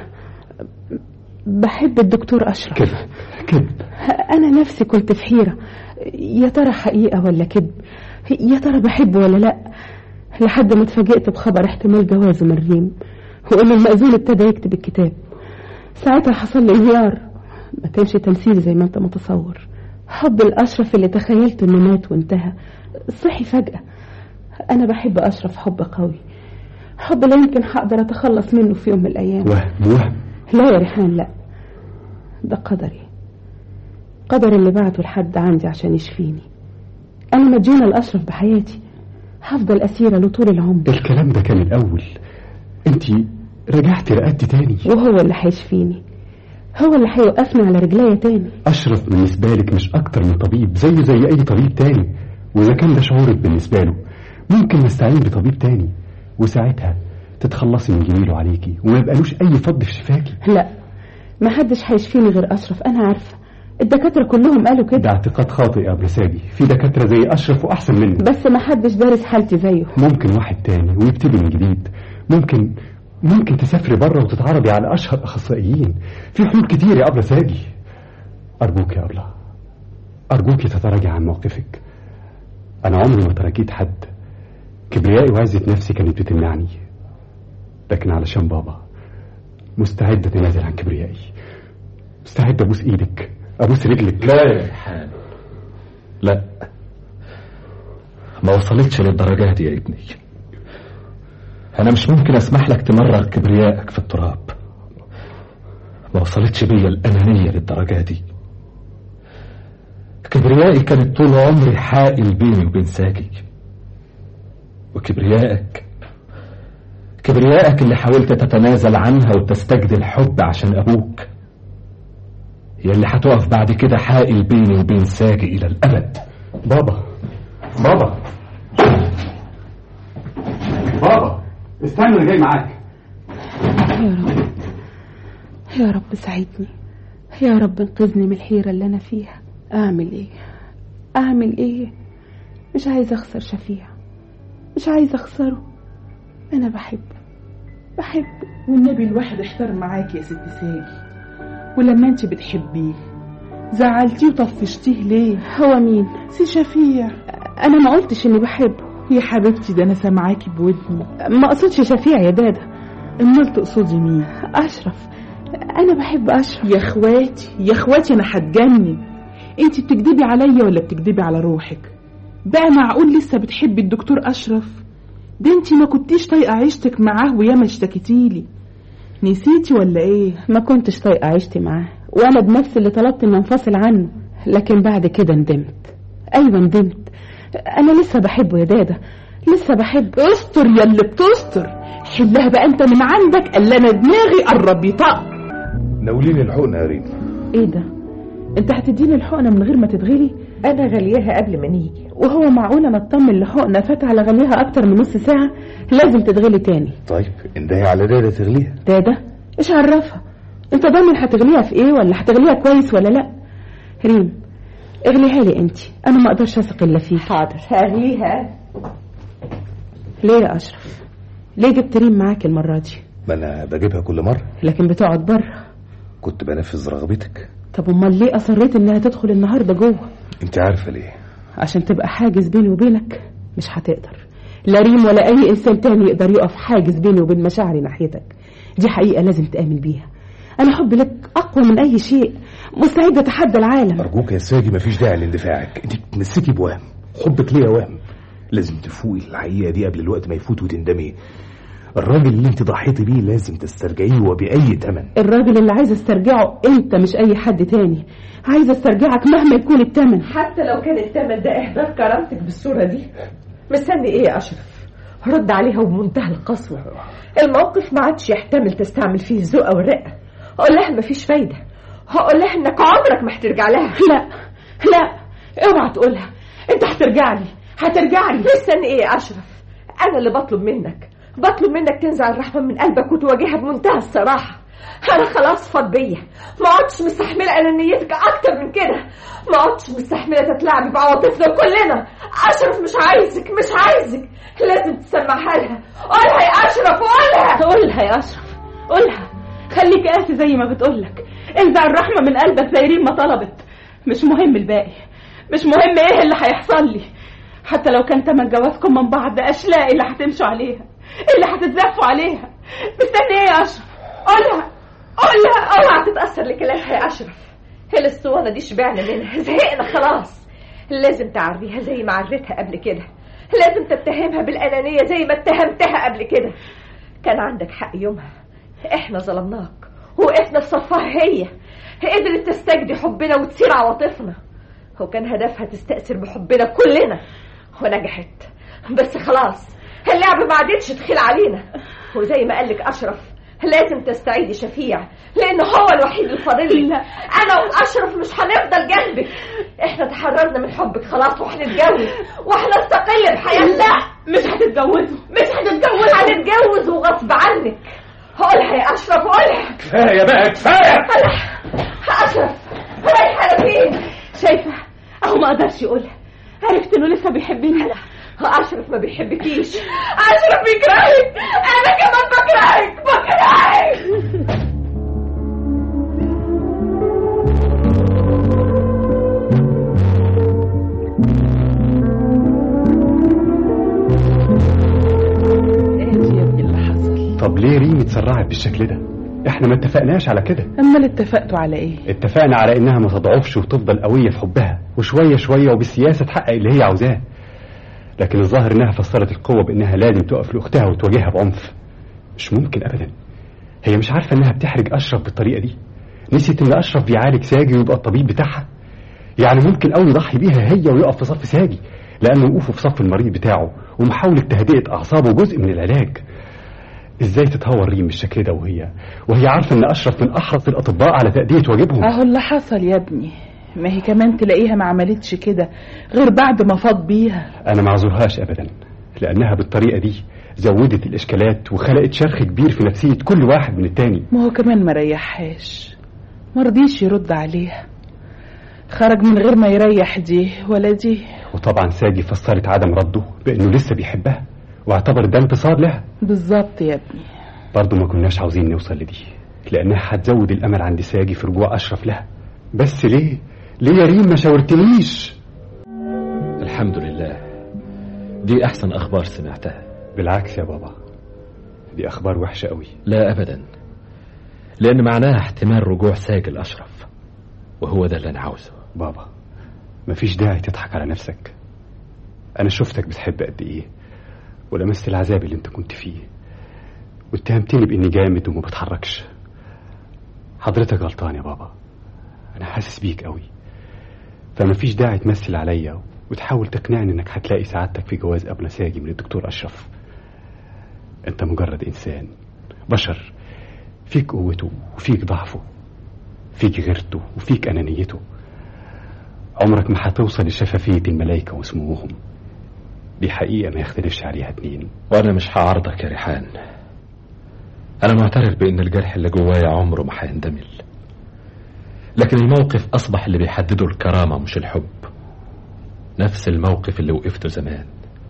بحب الدكتور أشرف كذب كذب أنا نفسي كنت في حيرة يا ترى حقيقة ولا كذب يا ترى بحبه ولا لأ لحد ما اتفاجئت بخبر احتمال جوازه من ريم وإن المأذون ابتدى يكتب الكتاب ساعتها حصل لي انهيار ما كانش تمثيل زي ما انت متصور حب الأشرف اللي تخيلت إنه مات وانتهى صحي فجأة أنا بحب أشرف حب قوي حب لا يمكن هقدر أتخلص منه في يوم من الأيام وهم وهم لا يا ريحان لا ده قدري قدر اللي بعته لحد عندي عشان يشفيني أنا مديونة لأشرف بحياتي هفضل أسيرة له طول العمر الكلام ده كان الأول انت رجعتي رقدتي تاني وهو اللي هيشفيني هو اللي هيوقفني على رجليا تاني أشرف بالنسبة لك مش أكتر من طبيب زيه زي أي طبيب تاني وإذا كان ده شعورك بالنسبة له ممكن نستعين بطبيب تاني وساعتها تتخلصي من جميله عليكي وما يبقالوش أي فض في شفاكي لا ما حدش هيشفيني غير أشرف أنا عارفة الدكاترة كلهم قالوا ده كده اعتقاد خاطئ يا أبو ساجي في دكاترة زي أشرف وأحسن منه بس ما حدش دارس حالتي زيه ممكن واحد تاني ويبتدي من جديد ممكن ممكن تسافري بره وتتعرضي على أشهر أخصائيين في حلول كتير يا أبلة ساجي أرجوك يا أبلة أرجوك تتراجع عن موقفك أنا عمري ما تراجيت حد كبريائي وعزة نفسي كانت بتمنعني لكن علشان بابا مستعد أتنازل عن كبريائي مستعد أبوس إيدك أبوس رجلك لا يا ريحان لا ما وصلتش للدرجة دي يا ابني أنا مش ممكن أسمح لك تمرر كبريائك في التراب ما وصلتش بيا الأنانية للدرجة دي كبريائي كانت طول عمري حائل بيني وبين ساجي وكبريائك كبريائك اللي حاولت تتنازل عنها وتستجدي الحب عشان أبوك هي اللي هتقف بعد كده حائل بيني وبين ساجي إلى الأبد بابا بابا بابا استنى انا جاي معاك يا رب يا رب ساعدني يا رب انقذني من الحيرة اللي أنا فيها أعمل إيه أعمل إيه مش عايزة أخسر شفيع مش عايزة أخسره أنا بحبه بحبه والنبي الواحد احتار معاك يا ست ساجي ولما انت بتحبيه زعلتيه وطفشتيه ليه هو مين سي شفيع أنا ما قلتش إني بحبه يا حبيبتي ده انا سامعاكي بودني ما قصدش شفيع يا دادا امال تقصدي مين أشرف أنا بحب أشرف يا اخواتي يا اخواتي انا هتجنن انت بتكدبي عليا ولا بتكدبي على روحك بقى معقول لسه بتحبي الدكتور اشرف ده انت ما كنتيش طايقه عيشتك معاه وياما اشتكيتيلي نسيتي ولا ايه ما كنتش طايقة عيشتي معاه وأنا بنفسي اللي طلبت إن أنفصل عنه لكن بعد كده ندمت أيوة ندمت أنا لسه بحبه يا دادا لسه بحبه استر يا اللي بتستر حلها بقى انت من عندك الا انا دماغي قرب يطق ناوليني الحقنة يا ريم إيه ده أنت هتديني الحقنة من غير ما تتغلي أنا غليها قبل ما نيجي وهو معقول أنا أطمن لحقنة فات على غليها أكتر من نص ساعة لازم تتغلي تاني طيب اندهي على دادا تغليها دادا إيش عرفها أنت ضامن هتغليها في إيه ولا هتغليها كويس ولا لأ ريم اغليها لي أنت أنا ما أقدرش أثق إلا فيك حاضر هغليها ليه يا أشرف ليه جبت ريم معاك المرة دي ما انا بجيبها كل مرة لكن بتقعد بره كنت بنفذ رغبتك طب امال ليه اصريت انها تدخل النهارده جوه انت عارفة ليه عشان تبقى حاجز بيني وبينك مش هتقدر لا ريم ولا اي انسان تاني يقدر يقف حاجز بيني وبين مشاعري ناحيتك دي حقيقه لازم تامن بيها انا حبي لك اقوى من اي شيء مستعد اتحدى العالم ارجوك يا ساجي مفيش داعي لاندفاعك انت بتمسكي بوهم حبك ليا وهم لازم تفوقي الحقيقة دي قبل الوقت ما يفوت وتندمي الراجل اللي انت ضحيتي بيه لازم تسترجعيه وبأي تمن الراجل اللي عايز استرجعه انت مش اي حد تاني عايز استرجعك مهما يكون التمن حتى لو كان التمن ده إحضار كرامتك بالصورة دي مستني ايه يا اشرف رد عليها وبمنتهى القسوه الموقف ما عادش يحتمل تستعمل فيه الذوق والرقه قول لها مفيش فايده هقول لها انك عمرك ما هترجع لها لا لا اوعى تقولها انت هترجع لي هترجع لي مستني ايه يا اشرف انا اللي بطلب منك بطلب منك تنزع الرحمه من قلبك وتواجهها بمنتهى الصراحه انا خلاص فاض بيا ما عدتش مستحمله انانيتك اكتر من كده ما عدتش مستحمله تتلاعبي بعواطفنا كلنا اشرف مش عايزك مش عايزك لازم تسمعها لها قولها يا اشرف قولها قولها يا اشرف قولها خليك قاسي زي ما بتقولك انزع الرحمه من قلبك زي ريم ما طلبت مش مهم الباقي مش مهم ايه اللي هيحصل لي حتى لو كان تمن جوازكم من بعض اشلاء اللي هتمشوا عليها اللي هتتزفوا عليها مستني ايه يا اشرف قولها قولها اوعى تتاثر لكلامها يا اشرف هي الاسطوانه دي شبعنا منها زهقنا خلاص لازم تعريها زي ما عريتها قبل كده لازم تتهمها بالانانيه زي ما اتهمتها قبل كده كان عندك حق يومها احنا ظلمناك وقفنا في صفها هي قدرت تستجدي حبنا وتثير عواطفنا وكان هدفها تستأثر بحبنا كلنا ونجحت بس خلاص اللعبة ما عادتش تخيل علينا وزي ما قالك أشرف لازم تستعيدي شفيع لأنه هو الوحيد الفاضل أنا وأشرف مش هنفضل جنبك إحنا تحررنا من حبك خلاص وهنتجوز وهنستقل بحياتنا مش هتتجوزوا مش هنتجوز هنتجوز وغصب عنك قولها يا أشرف قولها كفايه بقى كفايه أشرف رايحة على فين شايفة أهو ما قدرش يقولها عرفت إنه لسه بيحبني أشرف ما بيحبكيش أشرف بيكرهك أنا كمان بكرهك بكرهك طب ليه ريم اتسرعت بالشكل ده احنا ما اتفقناش على كده امال اتفقتوا على ايه اتفقنا على انها ما تضعفش وتفضل قوية في حبها وشوية شوية وبالسياسة تحقق اللي هي عاوزاه لكن الظاهر انها فسرت القوة بانها لازم تقف لاختها وتواجهها بعنف مش ممكن ابدا هي مش عارفة انها بتحرج اشرف بالطريقة دي نسيت ان اشرف بيعالج ساجي ويبقى الطبيب بتاعها يعني ممكن قوي يضحي بيها هي ويقف في صف ساجي لانه وقوفه في صف المريض بتاعه ومحاولة تهدئة اعصابه جزء من العلاج ازاي تتهور ريم بالشكل ده وهي وهي عارفه ان اشرف من احرص الاطباء على تاديه واجبهم اهو اللي حصل يا ابني ما هي كمان تلاقيها ما عملتش كده غير بعد ما فاض بيها انا ما اعذرهاش ابدا لانها بالطريقه دي زودت الاشكالات وخلقت شرخ كبير في نفسيه كل واحد من التاني ما هو كمان ما ريحهاش ما رضيش يرد عليها خرج من غير ما يريح دي ولا دي وطبعا ساجي فسرت عدم رده بانه لسه بيحبها واعتبر ده انتصار لها بالظبط يا ابني برضه ما كناش عاوزين نوصل لدي لانها هتزود الامل عند ساجي في رجوع اشرف لها بس ليه ليه يا ريم ما شاورتنيش الحمد لله دي احسن اخبار سمعتها بالعكس يا بابا دي اخبار وحشه قوي لا ابدا لان معناها احتمال رجوع ساجل اشرف وهو ده اللي انا عاوزه بابا مفيش داعي تضحك على نفسك انا شفتك بتحب قد ايه ولمست العذاب اللي انت كنت فيه واتهمتني باني جامد وما بتحركش حضرتك غلطان يا بابا انا حاسس بيك قوي فما فيش داعي تمثل عليا وتحاول تقنعني انك هتلاقي سعادتك في جواز ابو نساجي من الدكتور اشرف انت مجرد انسان بشر فيك قوته وفيك ضعفه فيك غيرته وفيك انانيته عمرك ما هتوصل لشفافية الملائكة وسموهم دي حقيقة ما يختلفش عليها اتنين وانا مش هعارضك يا ريحان انا معترف بان الجرح اللي جوايا عمره ما هيندمل لكن الموقف اصبح اللي بيحدده الكرامة مش الحب نفس الموقف اللي وقفته زمان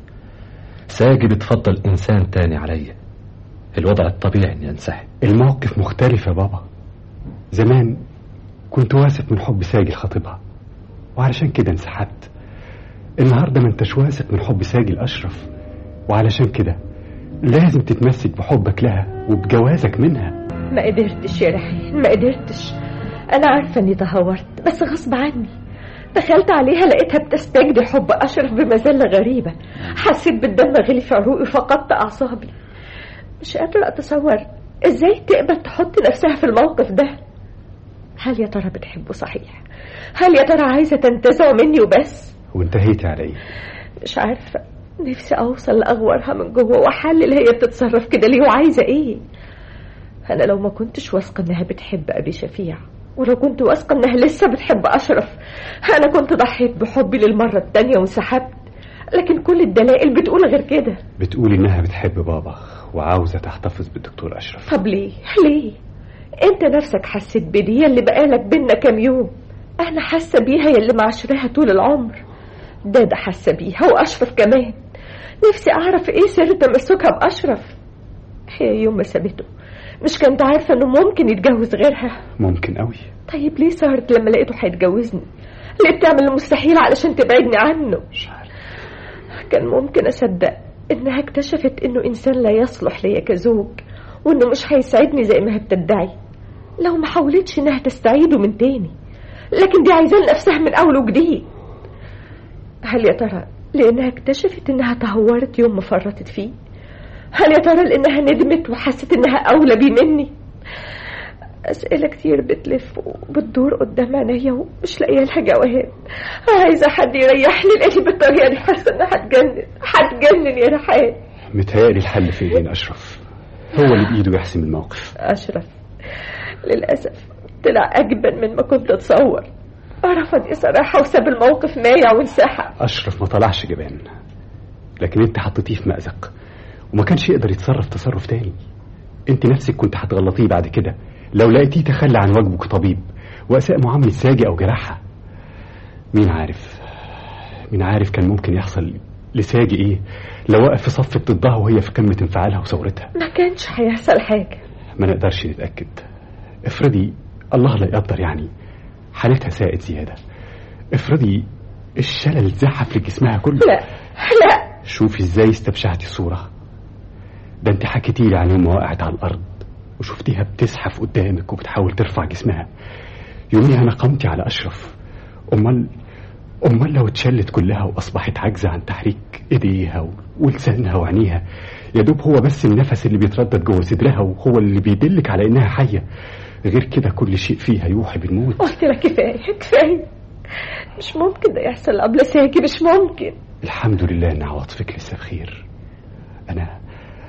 ساجي بتفضل انسان تاني عليا الوضع الطبيعي اني انسحب الموقف مختلف يا بابا زمان كنت واثق من حب ساجي لخطيبها وعلشان كده انسحبت النهارده ما انتش واثق من حب ساجي الاشرف وعلشان كده لازم تتمسك بحبك لها وبجوازك منها ما قدرتش يا رحيم ما قدرتش انا عارفه اني تهورت بس غصب عني دخلت عليها لقيتها بتستجدي حب اشرف بمذله غريبه حسيت بالدم غلي في عروقي فقدت اعصابي مش قادره اتصور ازاي تقبل تحط نفسها في الموقف ده هل يا ترى بتحبه صحيح هل يا ترى عايزه تنتزعه مني وبس وانتهيت على ايه مش عارفه نفسي اوصل لاغوارها من جوه واحلل هي بتتصرف كده ليه وعايزه ايه انا لو ما كنتش واثقه انها بتحب ابي شفيع ولو كنت واثقه انها لسه بتحب اشرف انا كنت ضحيت بحبي للمره التانية وانسحبت لكن كل الدلائل بتقول غير كده بتقول إنها بتحب بابا وعاوزة تحتفظ بالدكتور أشرف طب ليه ليه انت نفسك حسيت بدي اللي بقالك بينا كام يوم انا حاسه بيها يلي معاشراها طول العمر دادا حاسه بيها واشرف كمان نفسي اعرف ايه سر تمسكها باشرف هي يوم ما سابته مش كنت عارفه انه ممكن يتجوز غيرها ممكن قوي طيب ليه سهرت لما لقيته هيتجوزني ليه بتعمل المستحيل علشان تبعدني عنه مش عارف كان ممكن اصدق انها اكتشفت انه انسان لا يصلح ليا كزوج وانه مش هيسعدني زي ما هي بتدعي لو ما حاولتش انها تستعيده من تاني لكن دي عايزاه لنفسها من اول وجديد هل يا ترى لانها اكتشفت انها تهورت يوم ما فرطت فيه هل يا ترى لانها ندمت وحست انها اولى بيه مني أسئلة كتير بتلف وبتدور قدام عينيا ومش لاقية لها جواب عايزة حد يريحني لأني بالطريقة دي حاسة إنها هتجنن هتجنن يا رحال متهيألي الحل في ايدين أشرف هو اللي بإيده يحسم الموقف أشرف للأسف طلع أجبن من ما كنت أتصور رفض صراحة وساب الموقف مايع وانسحب أشرف ما طلعش جبان لكن أنت حطيتيه في مأزق وما كانش يقدر يتصرف تصرف تاني أنت نفسك كنت هتغلطيه بعد كده لو لقيتيه تخلى عن واجبه كطبيب وأساء معاملة ساجي أو جرحها مين عارف مين عارف كان ممكن يحصل لساجي إيه لو وقف في صف ضدها وهي في قمة انفعالها وثورتها ما كانش هيحصل حاجة ما نقدرش نتأكد افرضي الله لا يقدر يعني حالتها ساءت زيادة افرضي الشلل زحف لجسمها كله لا لا شوفي ازاي استبشعتي الصورة ده انت حكيتي لي عن يوم ما وقعت على الأرض وشفتيها بتزحف قدامك وبتحاول ترفع جسمها يوميها نقمتي على أشرف أمال أمال لو اتشلت كلها وأصبحت عاجزة عن تحريك إيديها و- ولسانها وعينيها يا دوب هو بس النفس اللي بيتردد جوه صدرها وهو اللي بيدلك على إنها حية غير كده كل شيء فيها يوحي بالموت قلت لك كفاية كفاية مش ممكن ده يحصل قبل ساجي مش ممكن الحمد لله إن عواطفك لسه بخير أنا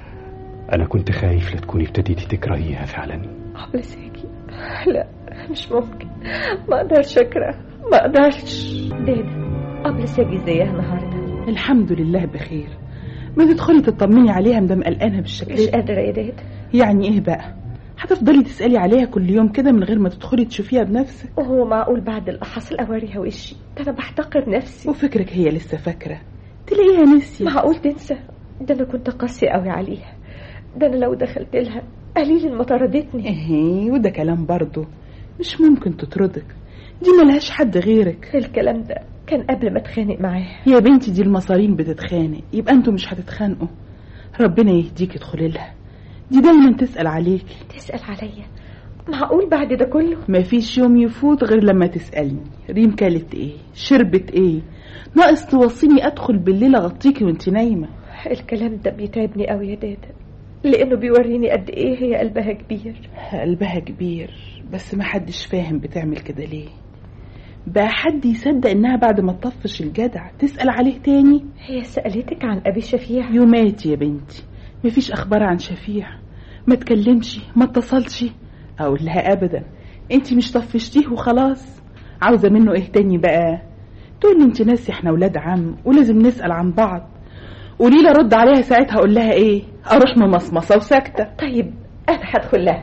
أنا كنت خايف لا تكوني ابتديتي تكرهيها فعلا قبل ساجي لا مش ممكن ما اقدرش اكره ما اقدرش دادا قبل ساجي زيها النهارده الحمد لله بخير ما تدخلي تطمني عليها مدام قلقانه بالشكل مش ده قادرة يا دادا يعني ايه بقى هتفضلي تسالي عليها كل يوم كده من غير ما تدخلي تشوفيها بنفسك وهو معقول بعد اللي حصل اوريها وشي ده انا بحتقر نفسي وفكرك هي لسه فاكره تلاقيها نسي معقول تنسى ده انا كنت قاسية قوي عليها ده انا لو دخلت لها قليل ما طردتني ايه وده كلام برضه مش ممكن تطردك دي ملهاش حد غيرك الكلام ده كان قبل ما اتخانق معاها يا بنتي دي المصارين بتتخانق يبقى انتوا مش هتتخانقوا ربنا يهديك ادخلي لها دي دايما تسأل عليكي تسأل عليا معقول بعد ده كله مفيش يوم يفوت غير لما تسألني ريم كلت ايه شربت ايه ناقص توصيني ادخل بالليل اغطيكي وانت نايمة الكلام ده بيتعبني قوي يا دادا لانه بيوريني قد ايه هي قلبها كبير قلبها كبير بس ما حدش فاهم بتعمل كده ليه بقى حد يصدق انها بعد ما تطفش الجدع تسأل عليه تاني هي سألتك عن ابي شفيع يومات يا بنتي مفيش اخبار عن شفيع ما تكلمش ما اتصلش اقول لها ابدا انت مش طفشتيه وخلاص عاوزه منه ايه تاني بقى تقول لي انت ناسي احنا ولاد عم ولازم نسال عن بعض قولي لي ارد عليها ساعتها اقول لها ايه اروح ممصمصه وساكته طيب انا هدخل لها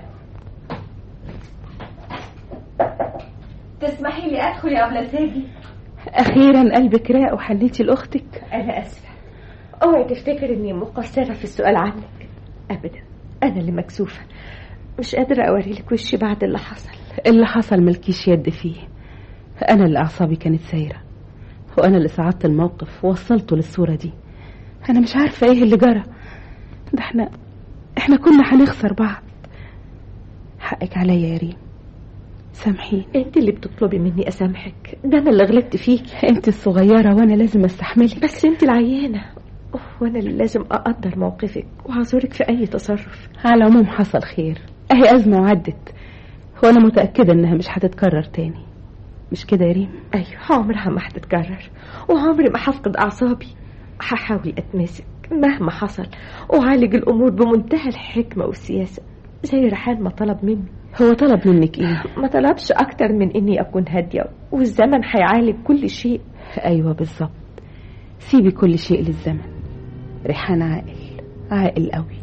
تسمحي لي ادخل يا ابله ساجي أخيرا قلبك راق وحليتي لأختك انا اسفه اوعي تفتكر اني مقصره في السؤال عنك ابدا انا اللي مكسوفه مش قادره اوري لك وشي بعد اللي حصل اللي حصل ملكيش يد فيه أنا اللي أعصابي كانت سايرة وأنا اللي صعدت الموقف ووصلته للصورة دي أنا مش عارفة إيه اللي جرى ده إحنا إحنا كنا هنخسر بعض حقك عليا يا ريم سامحيني انت اللي بتطلبي مني اسامحك ده انا اللي غلطت فيكي أنت الصغيرة وأنا لازم أستحملك بس انت العيانه أوه، وانا اللي لازم اقدر موقفك واعذرك في اي تصرف على العموم حصل خير أهي أزمة وعدت وأنا متأكدة إنها مش هتتكرر تاني مش كده يا ريم ايوه عمرها ما هتتكرر وعمري ما هفقد اعصابي هحاول اتمسك مهما حصل وعالج الامور بمنتهى الحكمه والسياسه زي ريحان ما طلب مني هو طلب منك ايه ما طلبش اكتر من اني اكون هاديه والزمن هيعالج كل شيء ايوه بالظبط سيبي كل شيء للزمن ريحان عاقل عاقل قوي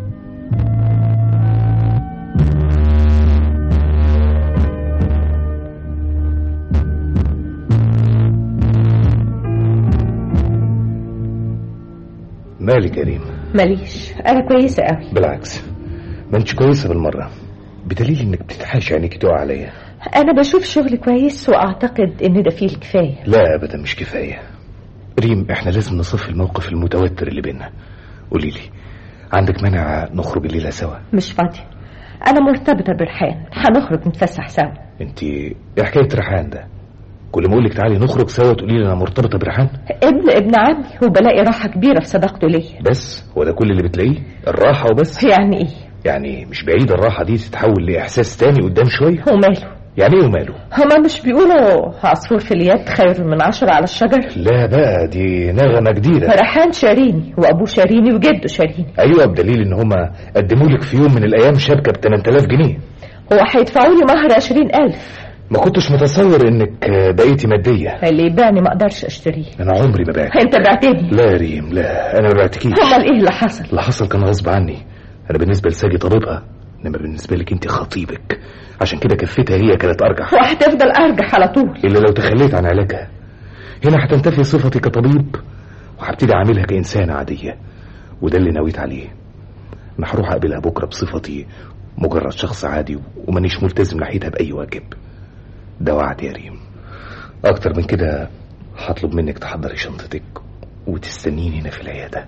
مالك يا ريم ماليش انا كويسه قوي بالعكس ما انتش كويسه بالمره بدليل انك بتتحاشي عينيك تقع عليا انا بشوف شغل كويس واعتقد ان ده فيه الكفايه لا ابدا مش كفايه ريم احنا لازم نصف الموقف المتوتر اللي بينا قولي لي عندك مانع نخرج الليله سوا مش فاضيه انا مرتبطه بريحان هنخرج نتفسح سوا انت ايه حكايه ريحان ده كل ما اقول لك تعالي نخرج سوا تقولي لي انا مرتبطه بريحان ابن ابن عمي وبلاقي راحه كبيره في صداقته ليا بس هو ده كل اللي بتلاقيه الراحه وبس يعني ايه يعني مش بعيد الراحه دي تتحول لاحساس تاني قدام شويه وماله يعني ايه وماله هما مش بيقولوا عصفور في اليد خير من عشرة على الشجر لا بقى دي نغمه جديده ريحان شاريني وابوه شاريني وجده شاريني ايوه بدليل ان هما قدموا لك في يوم من الايام شبكه ب 8000 جنيه هو هيدفعوا لي مهر عشرين ألف ما كنتش متصور انك بقيتي ماديه اللي يبيعني ما اقدرش اشتريه انا عمري ما بعت انت بعتني لا يا ريم لا انا ما بعتكيش امال ايه اللي حصل اللي حصل كان غصب عني انا بالنسبه لساجي طبيبها انما بالنسبه لك انت خطيبك عشان كده كفتها هي كانت ارجح وهتفضل ارجح على طول الا لو تخليت عن علاجها هنا هتنتفي صفتي كطبيب وهبتدي اعاملها كانسانه عاديه وده اللي نويت عليه انا هروح اقابلها بكره بصفتي مجرد شخص عادي ومانيش ملتزم ناحيتها باي واجب ده وعد يا ريم اكتر من كده هطلب منك تحضري شنطتك وتستنيني هنا في العياده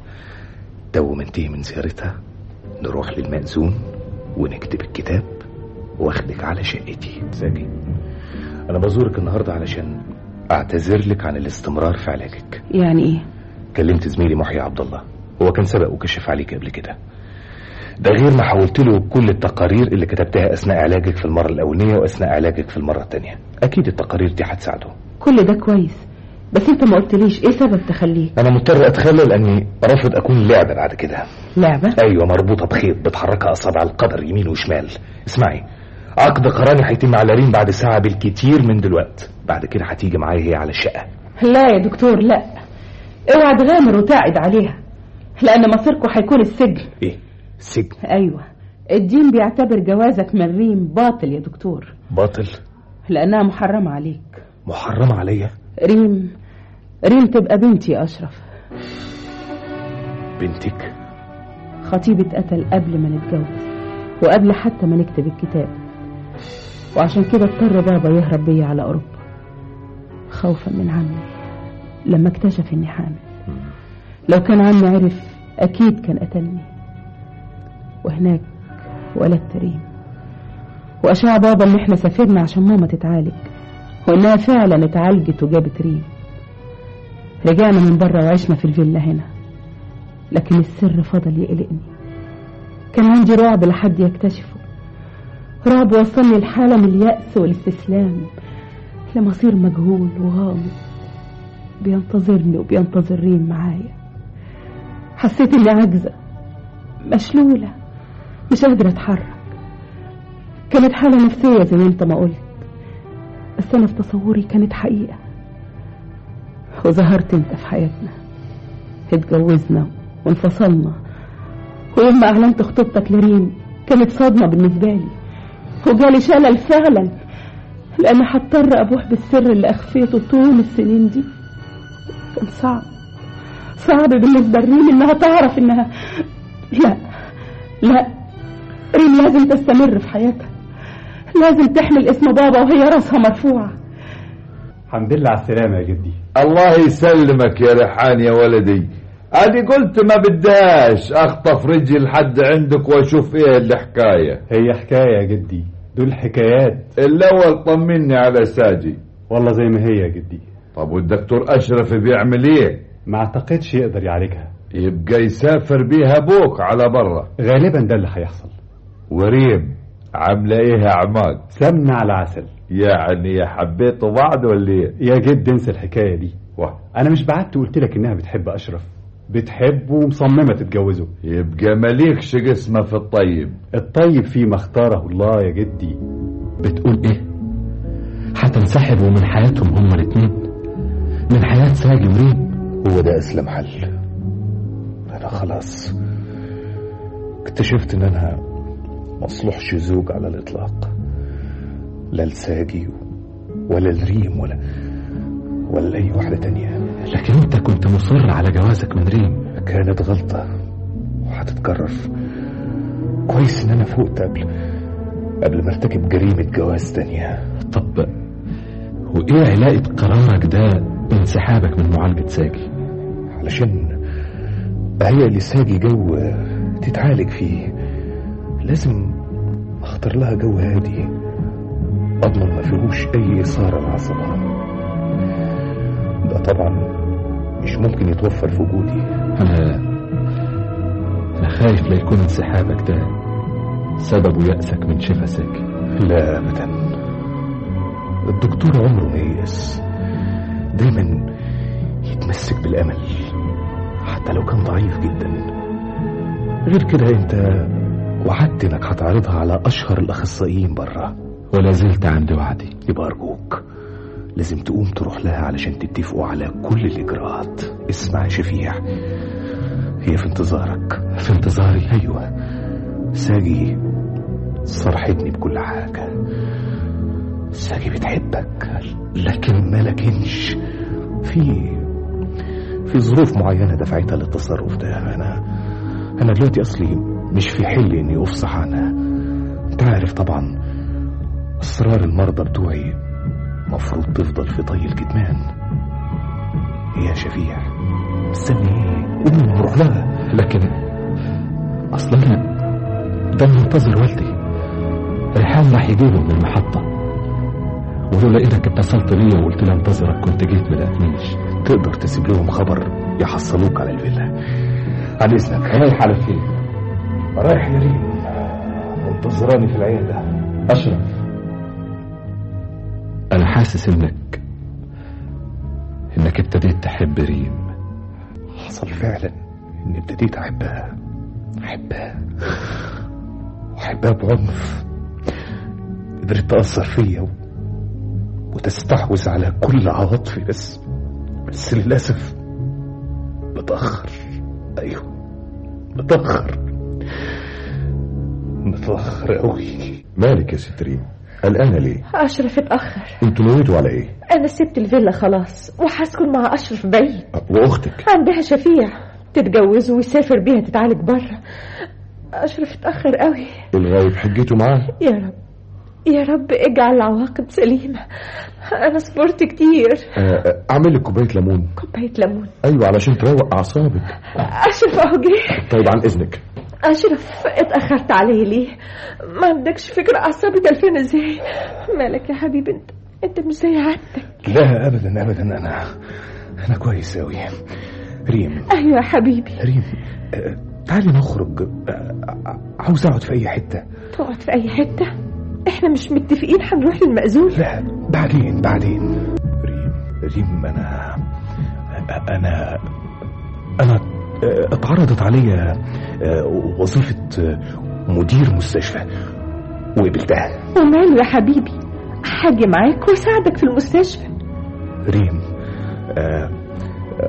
تو ما انتهي من زيارتها نروح للمأذون ونكتب الكتاب واخدك على شقتي ساجي انا بزورك النهارده علشان اعتذر لك عن الاستمرار في علاجك يعني ايه كلمت زميلي محيي عبد الله هو كان سبق وكشف عليك قبل كده ده غير ما حولت له كل التقارير اللي كتبتها اثناء علاجك في المره الاولانيه واثناء علاجك في المره الثانيه اكيد التقارير دي هتساعده كل ده كويس بس انت ما قلتليش ايه سبب تخليك انا مضطر اتخلى لاني رافض اكون لعبه بعد كده لعبه ايوه مربوطه بخيط بتحركها اصابع القدر يمين وشمال اسمعي عقد قراني هيتم على ريم بعد ساعه بالكتير من دلوقت بعد كده هتيجي معايا هي على الشقه لا يا دكتور لا اوعى تغامر وتعد عليها لان مصيركم هيكون السجن ايه سجن ايوه الدين بيعتبر جوازك من ريم باطل يا دكتور باطل لانها محرمه عليك محرمه عليا ريم ريم تبقى بنتي يا اشرف بنتك خطيبي اتقتل قبل ما نتجوز وقبل حتى ما نكتب الكتاب وعشان كده اضطر بابا يهرب بيا على اوروبا خوفا من عمي لما اكتشف اني حامل لو كان عمي عرف اكيد كان قتلني وهناك ولدت ريم واشاع بابا ان احنا سافرنا عشان ماما تتعالج وانها فعلا اتعالجت وجابت ريم رجعنا من بره وعشنا في الفيلا هنا لكن السر فضل يقلقني كان عندي رعب لحد يكتشفه رعب وصلني لحالة من اليأس والاستسلام لمصير مجهول وغامض بينتظرني وبينتظر ريم معايا حسيت اني عاجزة مشلولة مش قادرة اتحرك كانت حالة نفسية زي ما انت ما قلت بس انا في تصوري كانت حقيقة وظهرت انت في حياتنا اتجوزنا وانفصلنا ويوم ما اعلنت خطوبتك لريم كانت صدمة بالنسبة لي وجالي شلل فعلا لأن هضطر أبوح بالسر اللي أخفيته طول السنين دي كان صعب صعب بالنسبة لريم إنها تعرف إنها لا لا ريم لازم تستمر في حياتها لازم تحمل اسم بابا وهي راسها مرفوعة الحمد لله على السلامة يا جدي الله يسلمك يا ريحان يا ولدي ادي قلت ما بداش اخطف رجلي لحد عندك واشوف ايه الحكايه هي حكاية يا جدي دول حكايات الاول طمني على ساجي والله زي ما هي يا جدي طب والدكتور اشرف بيعمل ايه ما اعتقدش يقدر يعالجها يبقى يسافر بيها ابوك على برا غالبا ده اللي هيحصل وريم عامله ايه يا عماد سمنة على عسل يعني حبيتوا بعض ولا ايه يا جد انسى الحكاية دي واه انا مش بعدت وقلت لك انها بتحب اشرف بتحبه ومصممه تتجوزه يبقى مليكش قسمة في الطيب الطيب فيما اختاره الله يا جدي بتقول ايه هتنسحبوا من حياتهم هما الاتنين من حياة ساجي وريم هو ده اسلم حل انا خلاص اكتشفت ان انا مصلحش زوج على الاطلاق لا لساجي ولا لريم ولا ولا لاي واحده تانية لكن انت كنت مصر على جوازك من ريم كانت غلطه وهتتكرر كويس ان انا فوقت قبل قبل ما ارتكب جريمه جواز تانية طب وايه علاقة قرارك ده بانسحابك من معالجة ساجي علشان هي اللي ساجي جو تتعالج فيه لازم اختار لها جو هادي اضمن ما فيهوش اي اثاره لعصبها ده طبعا مش ممكن يتوفر في وجودي انا انا خايف لا يكون انسحابك ده سببه يأسك من شفا ساجي لا ابدا الدكتور عمره ما ييأس دايما يتمسك بالامل حتى لو كان ضعيف جدا غير كده انت وعدت انك هتعرضها على اشهر الاخصائيين بره ولا زلت عند وعدي يبقى ارجوك لازم تقوم تروح لها علشان تتفقوا على كل الاجراءات اسمع يا شفيع هي في انتظارك في انتظاري ايوه ساجي صرحتني بكل حاجه ساجي بتحبك لكن ما لكنش في في ظروف معينة دفعتها للتصرف ده أنا أنا دلوقتي أصلي مش في حل إني أفصح عنها أنت عارف طبعا أسرار المرضى بتوعي مفروض تفضل في طي الكتمان يا شفيع مستني ايه قوم نروح لها لكن اصلا انا ده منتظر والدي ريحان راح يجيبه من المحطة ولولا انك اتصلت بيا وقلت لي انتظرك كنت جيت ما لقيتنيش تقدر تسيب لهم خبر يحصلوك على الفيلا عن اذنك رايح على فين رايح يا ريم منتظراني في العيادة اشرف انا حاسس انك انك ابتديت تحب ريم حصل فعلا اني ابتديت احبها احبها واحبها بعنف قدرت تأثر فيا و... وتستحوذ على كل عواطفي بس بس للأسف متأخر أيوه متأخر متأخر أوي مالك يا ست ريم قلقانة ليه؟ أشرف اتأخر انتوا نويتوا على ايه؟ أنا سبت الفيلا خلاص وهسكن مع أشرف بعيد واختك عندها شفيع تتجوز ويسافر بيها تتعالج بره أشرف اتأخر قوي الغايب حجته معاه يا رب يا رب اجعل العواقب سليمة أنا صبرت كتير آه، اعمل لك كوبايه ليمون كوباية ليمون ايوه علشان تروق اعصابك أشرف أهو جه طيب عن اذنك أشرف اتأخرت عليه ليه ما عندكش فكرة أعصابي تلفين ازاي مالك يا حبيبي انت انت مش زي عادتك لا أبدا أبدا أنا أنا كويس أوي ريم أيوة يا حبيبي ريم آه، تعالي نخرج آه، عاوز أقعد في أي حتة تقعد في أي حتة احنا مش متفقين هنروح للمأذون لا بعدين بعدين ريم ريم أنا أنا أنا آه، اتعرضت عليا آه، وظيفة آه، مدير مستشفى وقبلتها وماله يا حبيبي هاجي معاك واساعدك في المستشفى ريم آه، آه،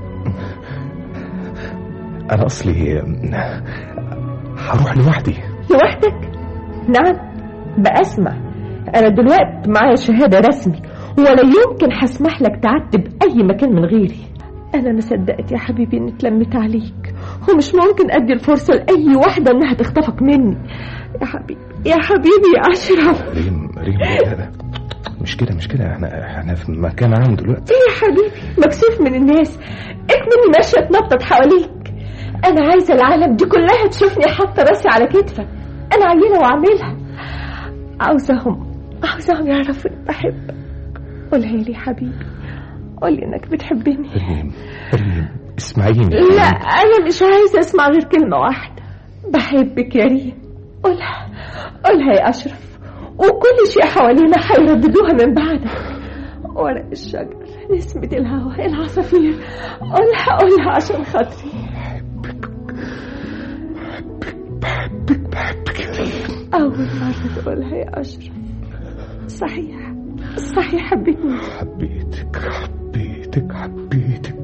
أنا أصلي آه، هروح لوحدي لوحدك نعم بأسمع أنا دلوقتي معايا شهادة رسمي ولا يمكن هسمح لك تعتب أي مكان من غيري أنا ما صدقت يا حبيبي إني اتلمت عليك ومش ممكن أدي الفرصة لأي واحدة إنها تخطفك مني يا حبيبي يا حبيبي يا أشرف ريم ريم لا لا مش كده مش كده احنا احنا في مكان عام دلوقتي إيه يا حبيبي مكسوف من الناس اكمني ماشية تنطط حواليك أنا عايزة العالم دي كلها تشوفني حاطة راسي على كتفك أنا عيلة وأعملها عاوزاهم عاوزاهم يعرفوا إني بحبك قولها لي يا حبيبي قولي إنك بتحبني ريم ريم اسمعيني لا أنا مش عايزة أسمع غير كلمة واحدة بحبك يا ريم قولها قولها يا أشرف وكل شيء حوالينا هيرددوها من بعدك ورق الشجر نسمة الهواء العصافير قولها قولها عشان خاطري بحبك بحبك يا ريم أول مرة تقولها يا أشرف صحيح صحيح حبيتني حبيتك حبيتك حبيتك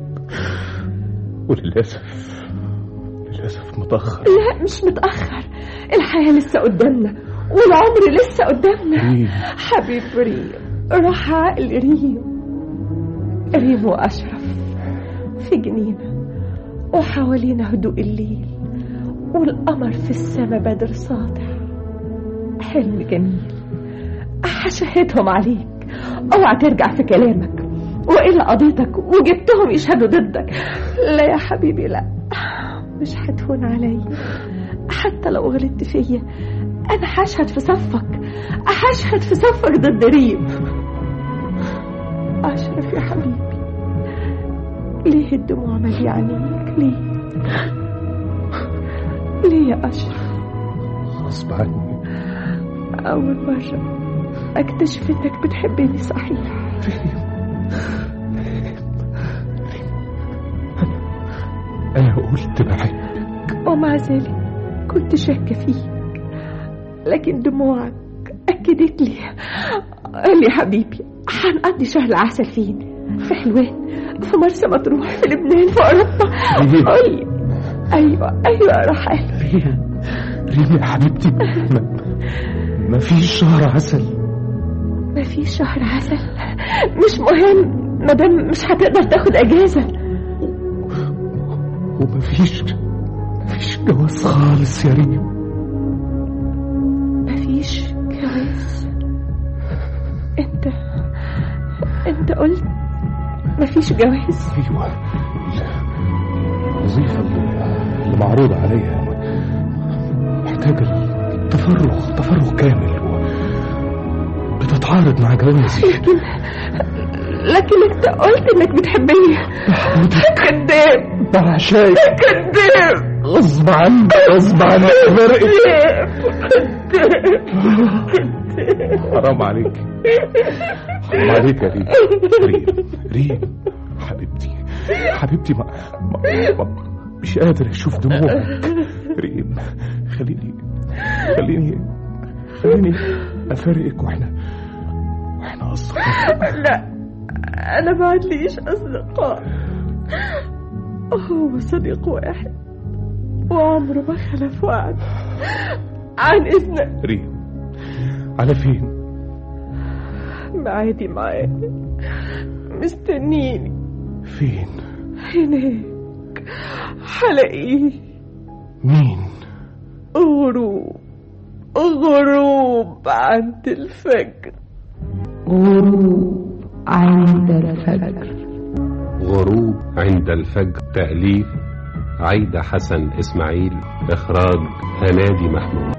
وللأسف للأسف متأخر لا مش متأخر الحياة لسه قدامنا والعمر لسه قدامنا ريم حبيب ريم روح عقل ريم ريم وأشرف في جنينة وحوالينا هدوء الليل والقمر في السما بدر ساطع حلم جميل هشهدهم عليك اوعى ترجع في كلامك وإلا قضيتك وجبتهم يشهدوا ضدك لا يا حبيبي لا مش هتهون عليا حتى لو غلطت فيا انا هشهد في صفك هشهد في صفك ضد ريم اشرف يا حبيبي ليه الدموع مالية عينيك ليه ليه يا اشرف غصب عني اول مرة اكتشف انك بتحبني صحيح أنا قلت بحبك ومع ذلك كنت شاكة فيك لكن دموعك أكدت لي قال لي حبيبي هنقضي شهر العسل فين في حلوان في مرسى مطروح في لبنان في أوروبا قول لي أيوة أيوة يا رحال ريم ريم يا حبيبتي ما, ما فيش شهر عسل ما في شهر عسل مش مهم مادام مش هتقدر تاخد اجازه وما فيش ما فيش جواز خالص يا ريم ما فيش جواز انت انت قلت ما فيش جواز ايوه الوظيفة اللي, اللي معروضة عليا محتاجة تفرغ تفرغ كامل و... بتتعارض مع جوازي لكن لكن انت قلت انك بتحبني كذاب بعشاك كذاب غصب عنك غصب عنك فرقت حرام عليك حرام عليك يا ريم ريم ريم حبيبتي حبيبتي ما, ما, ما مش قادر اشوف دموعك ريم خليني خليني خليني افارقك واحنا واحنا اصدقاء لا انا ما عنديش اصدقاء هو صديق واحد وعمره ما خلف وعد عن اذنك ريم على فين معادي معاك مستنيني فين هناك حلاقيه مين غروب غروب عند الفجر غروب عند الفجر غروب عند الفجر تأليف عايدة حسن إسماعيل إخراج هنادي محمود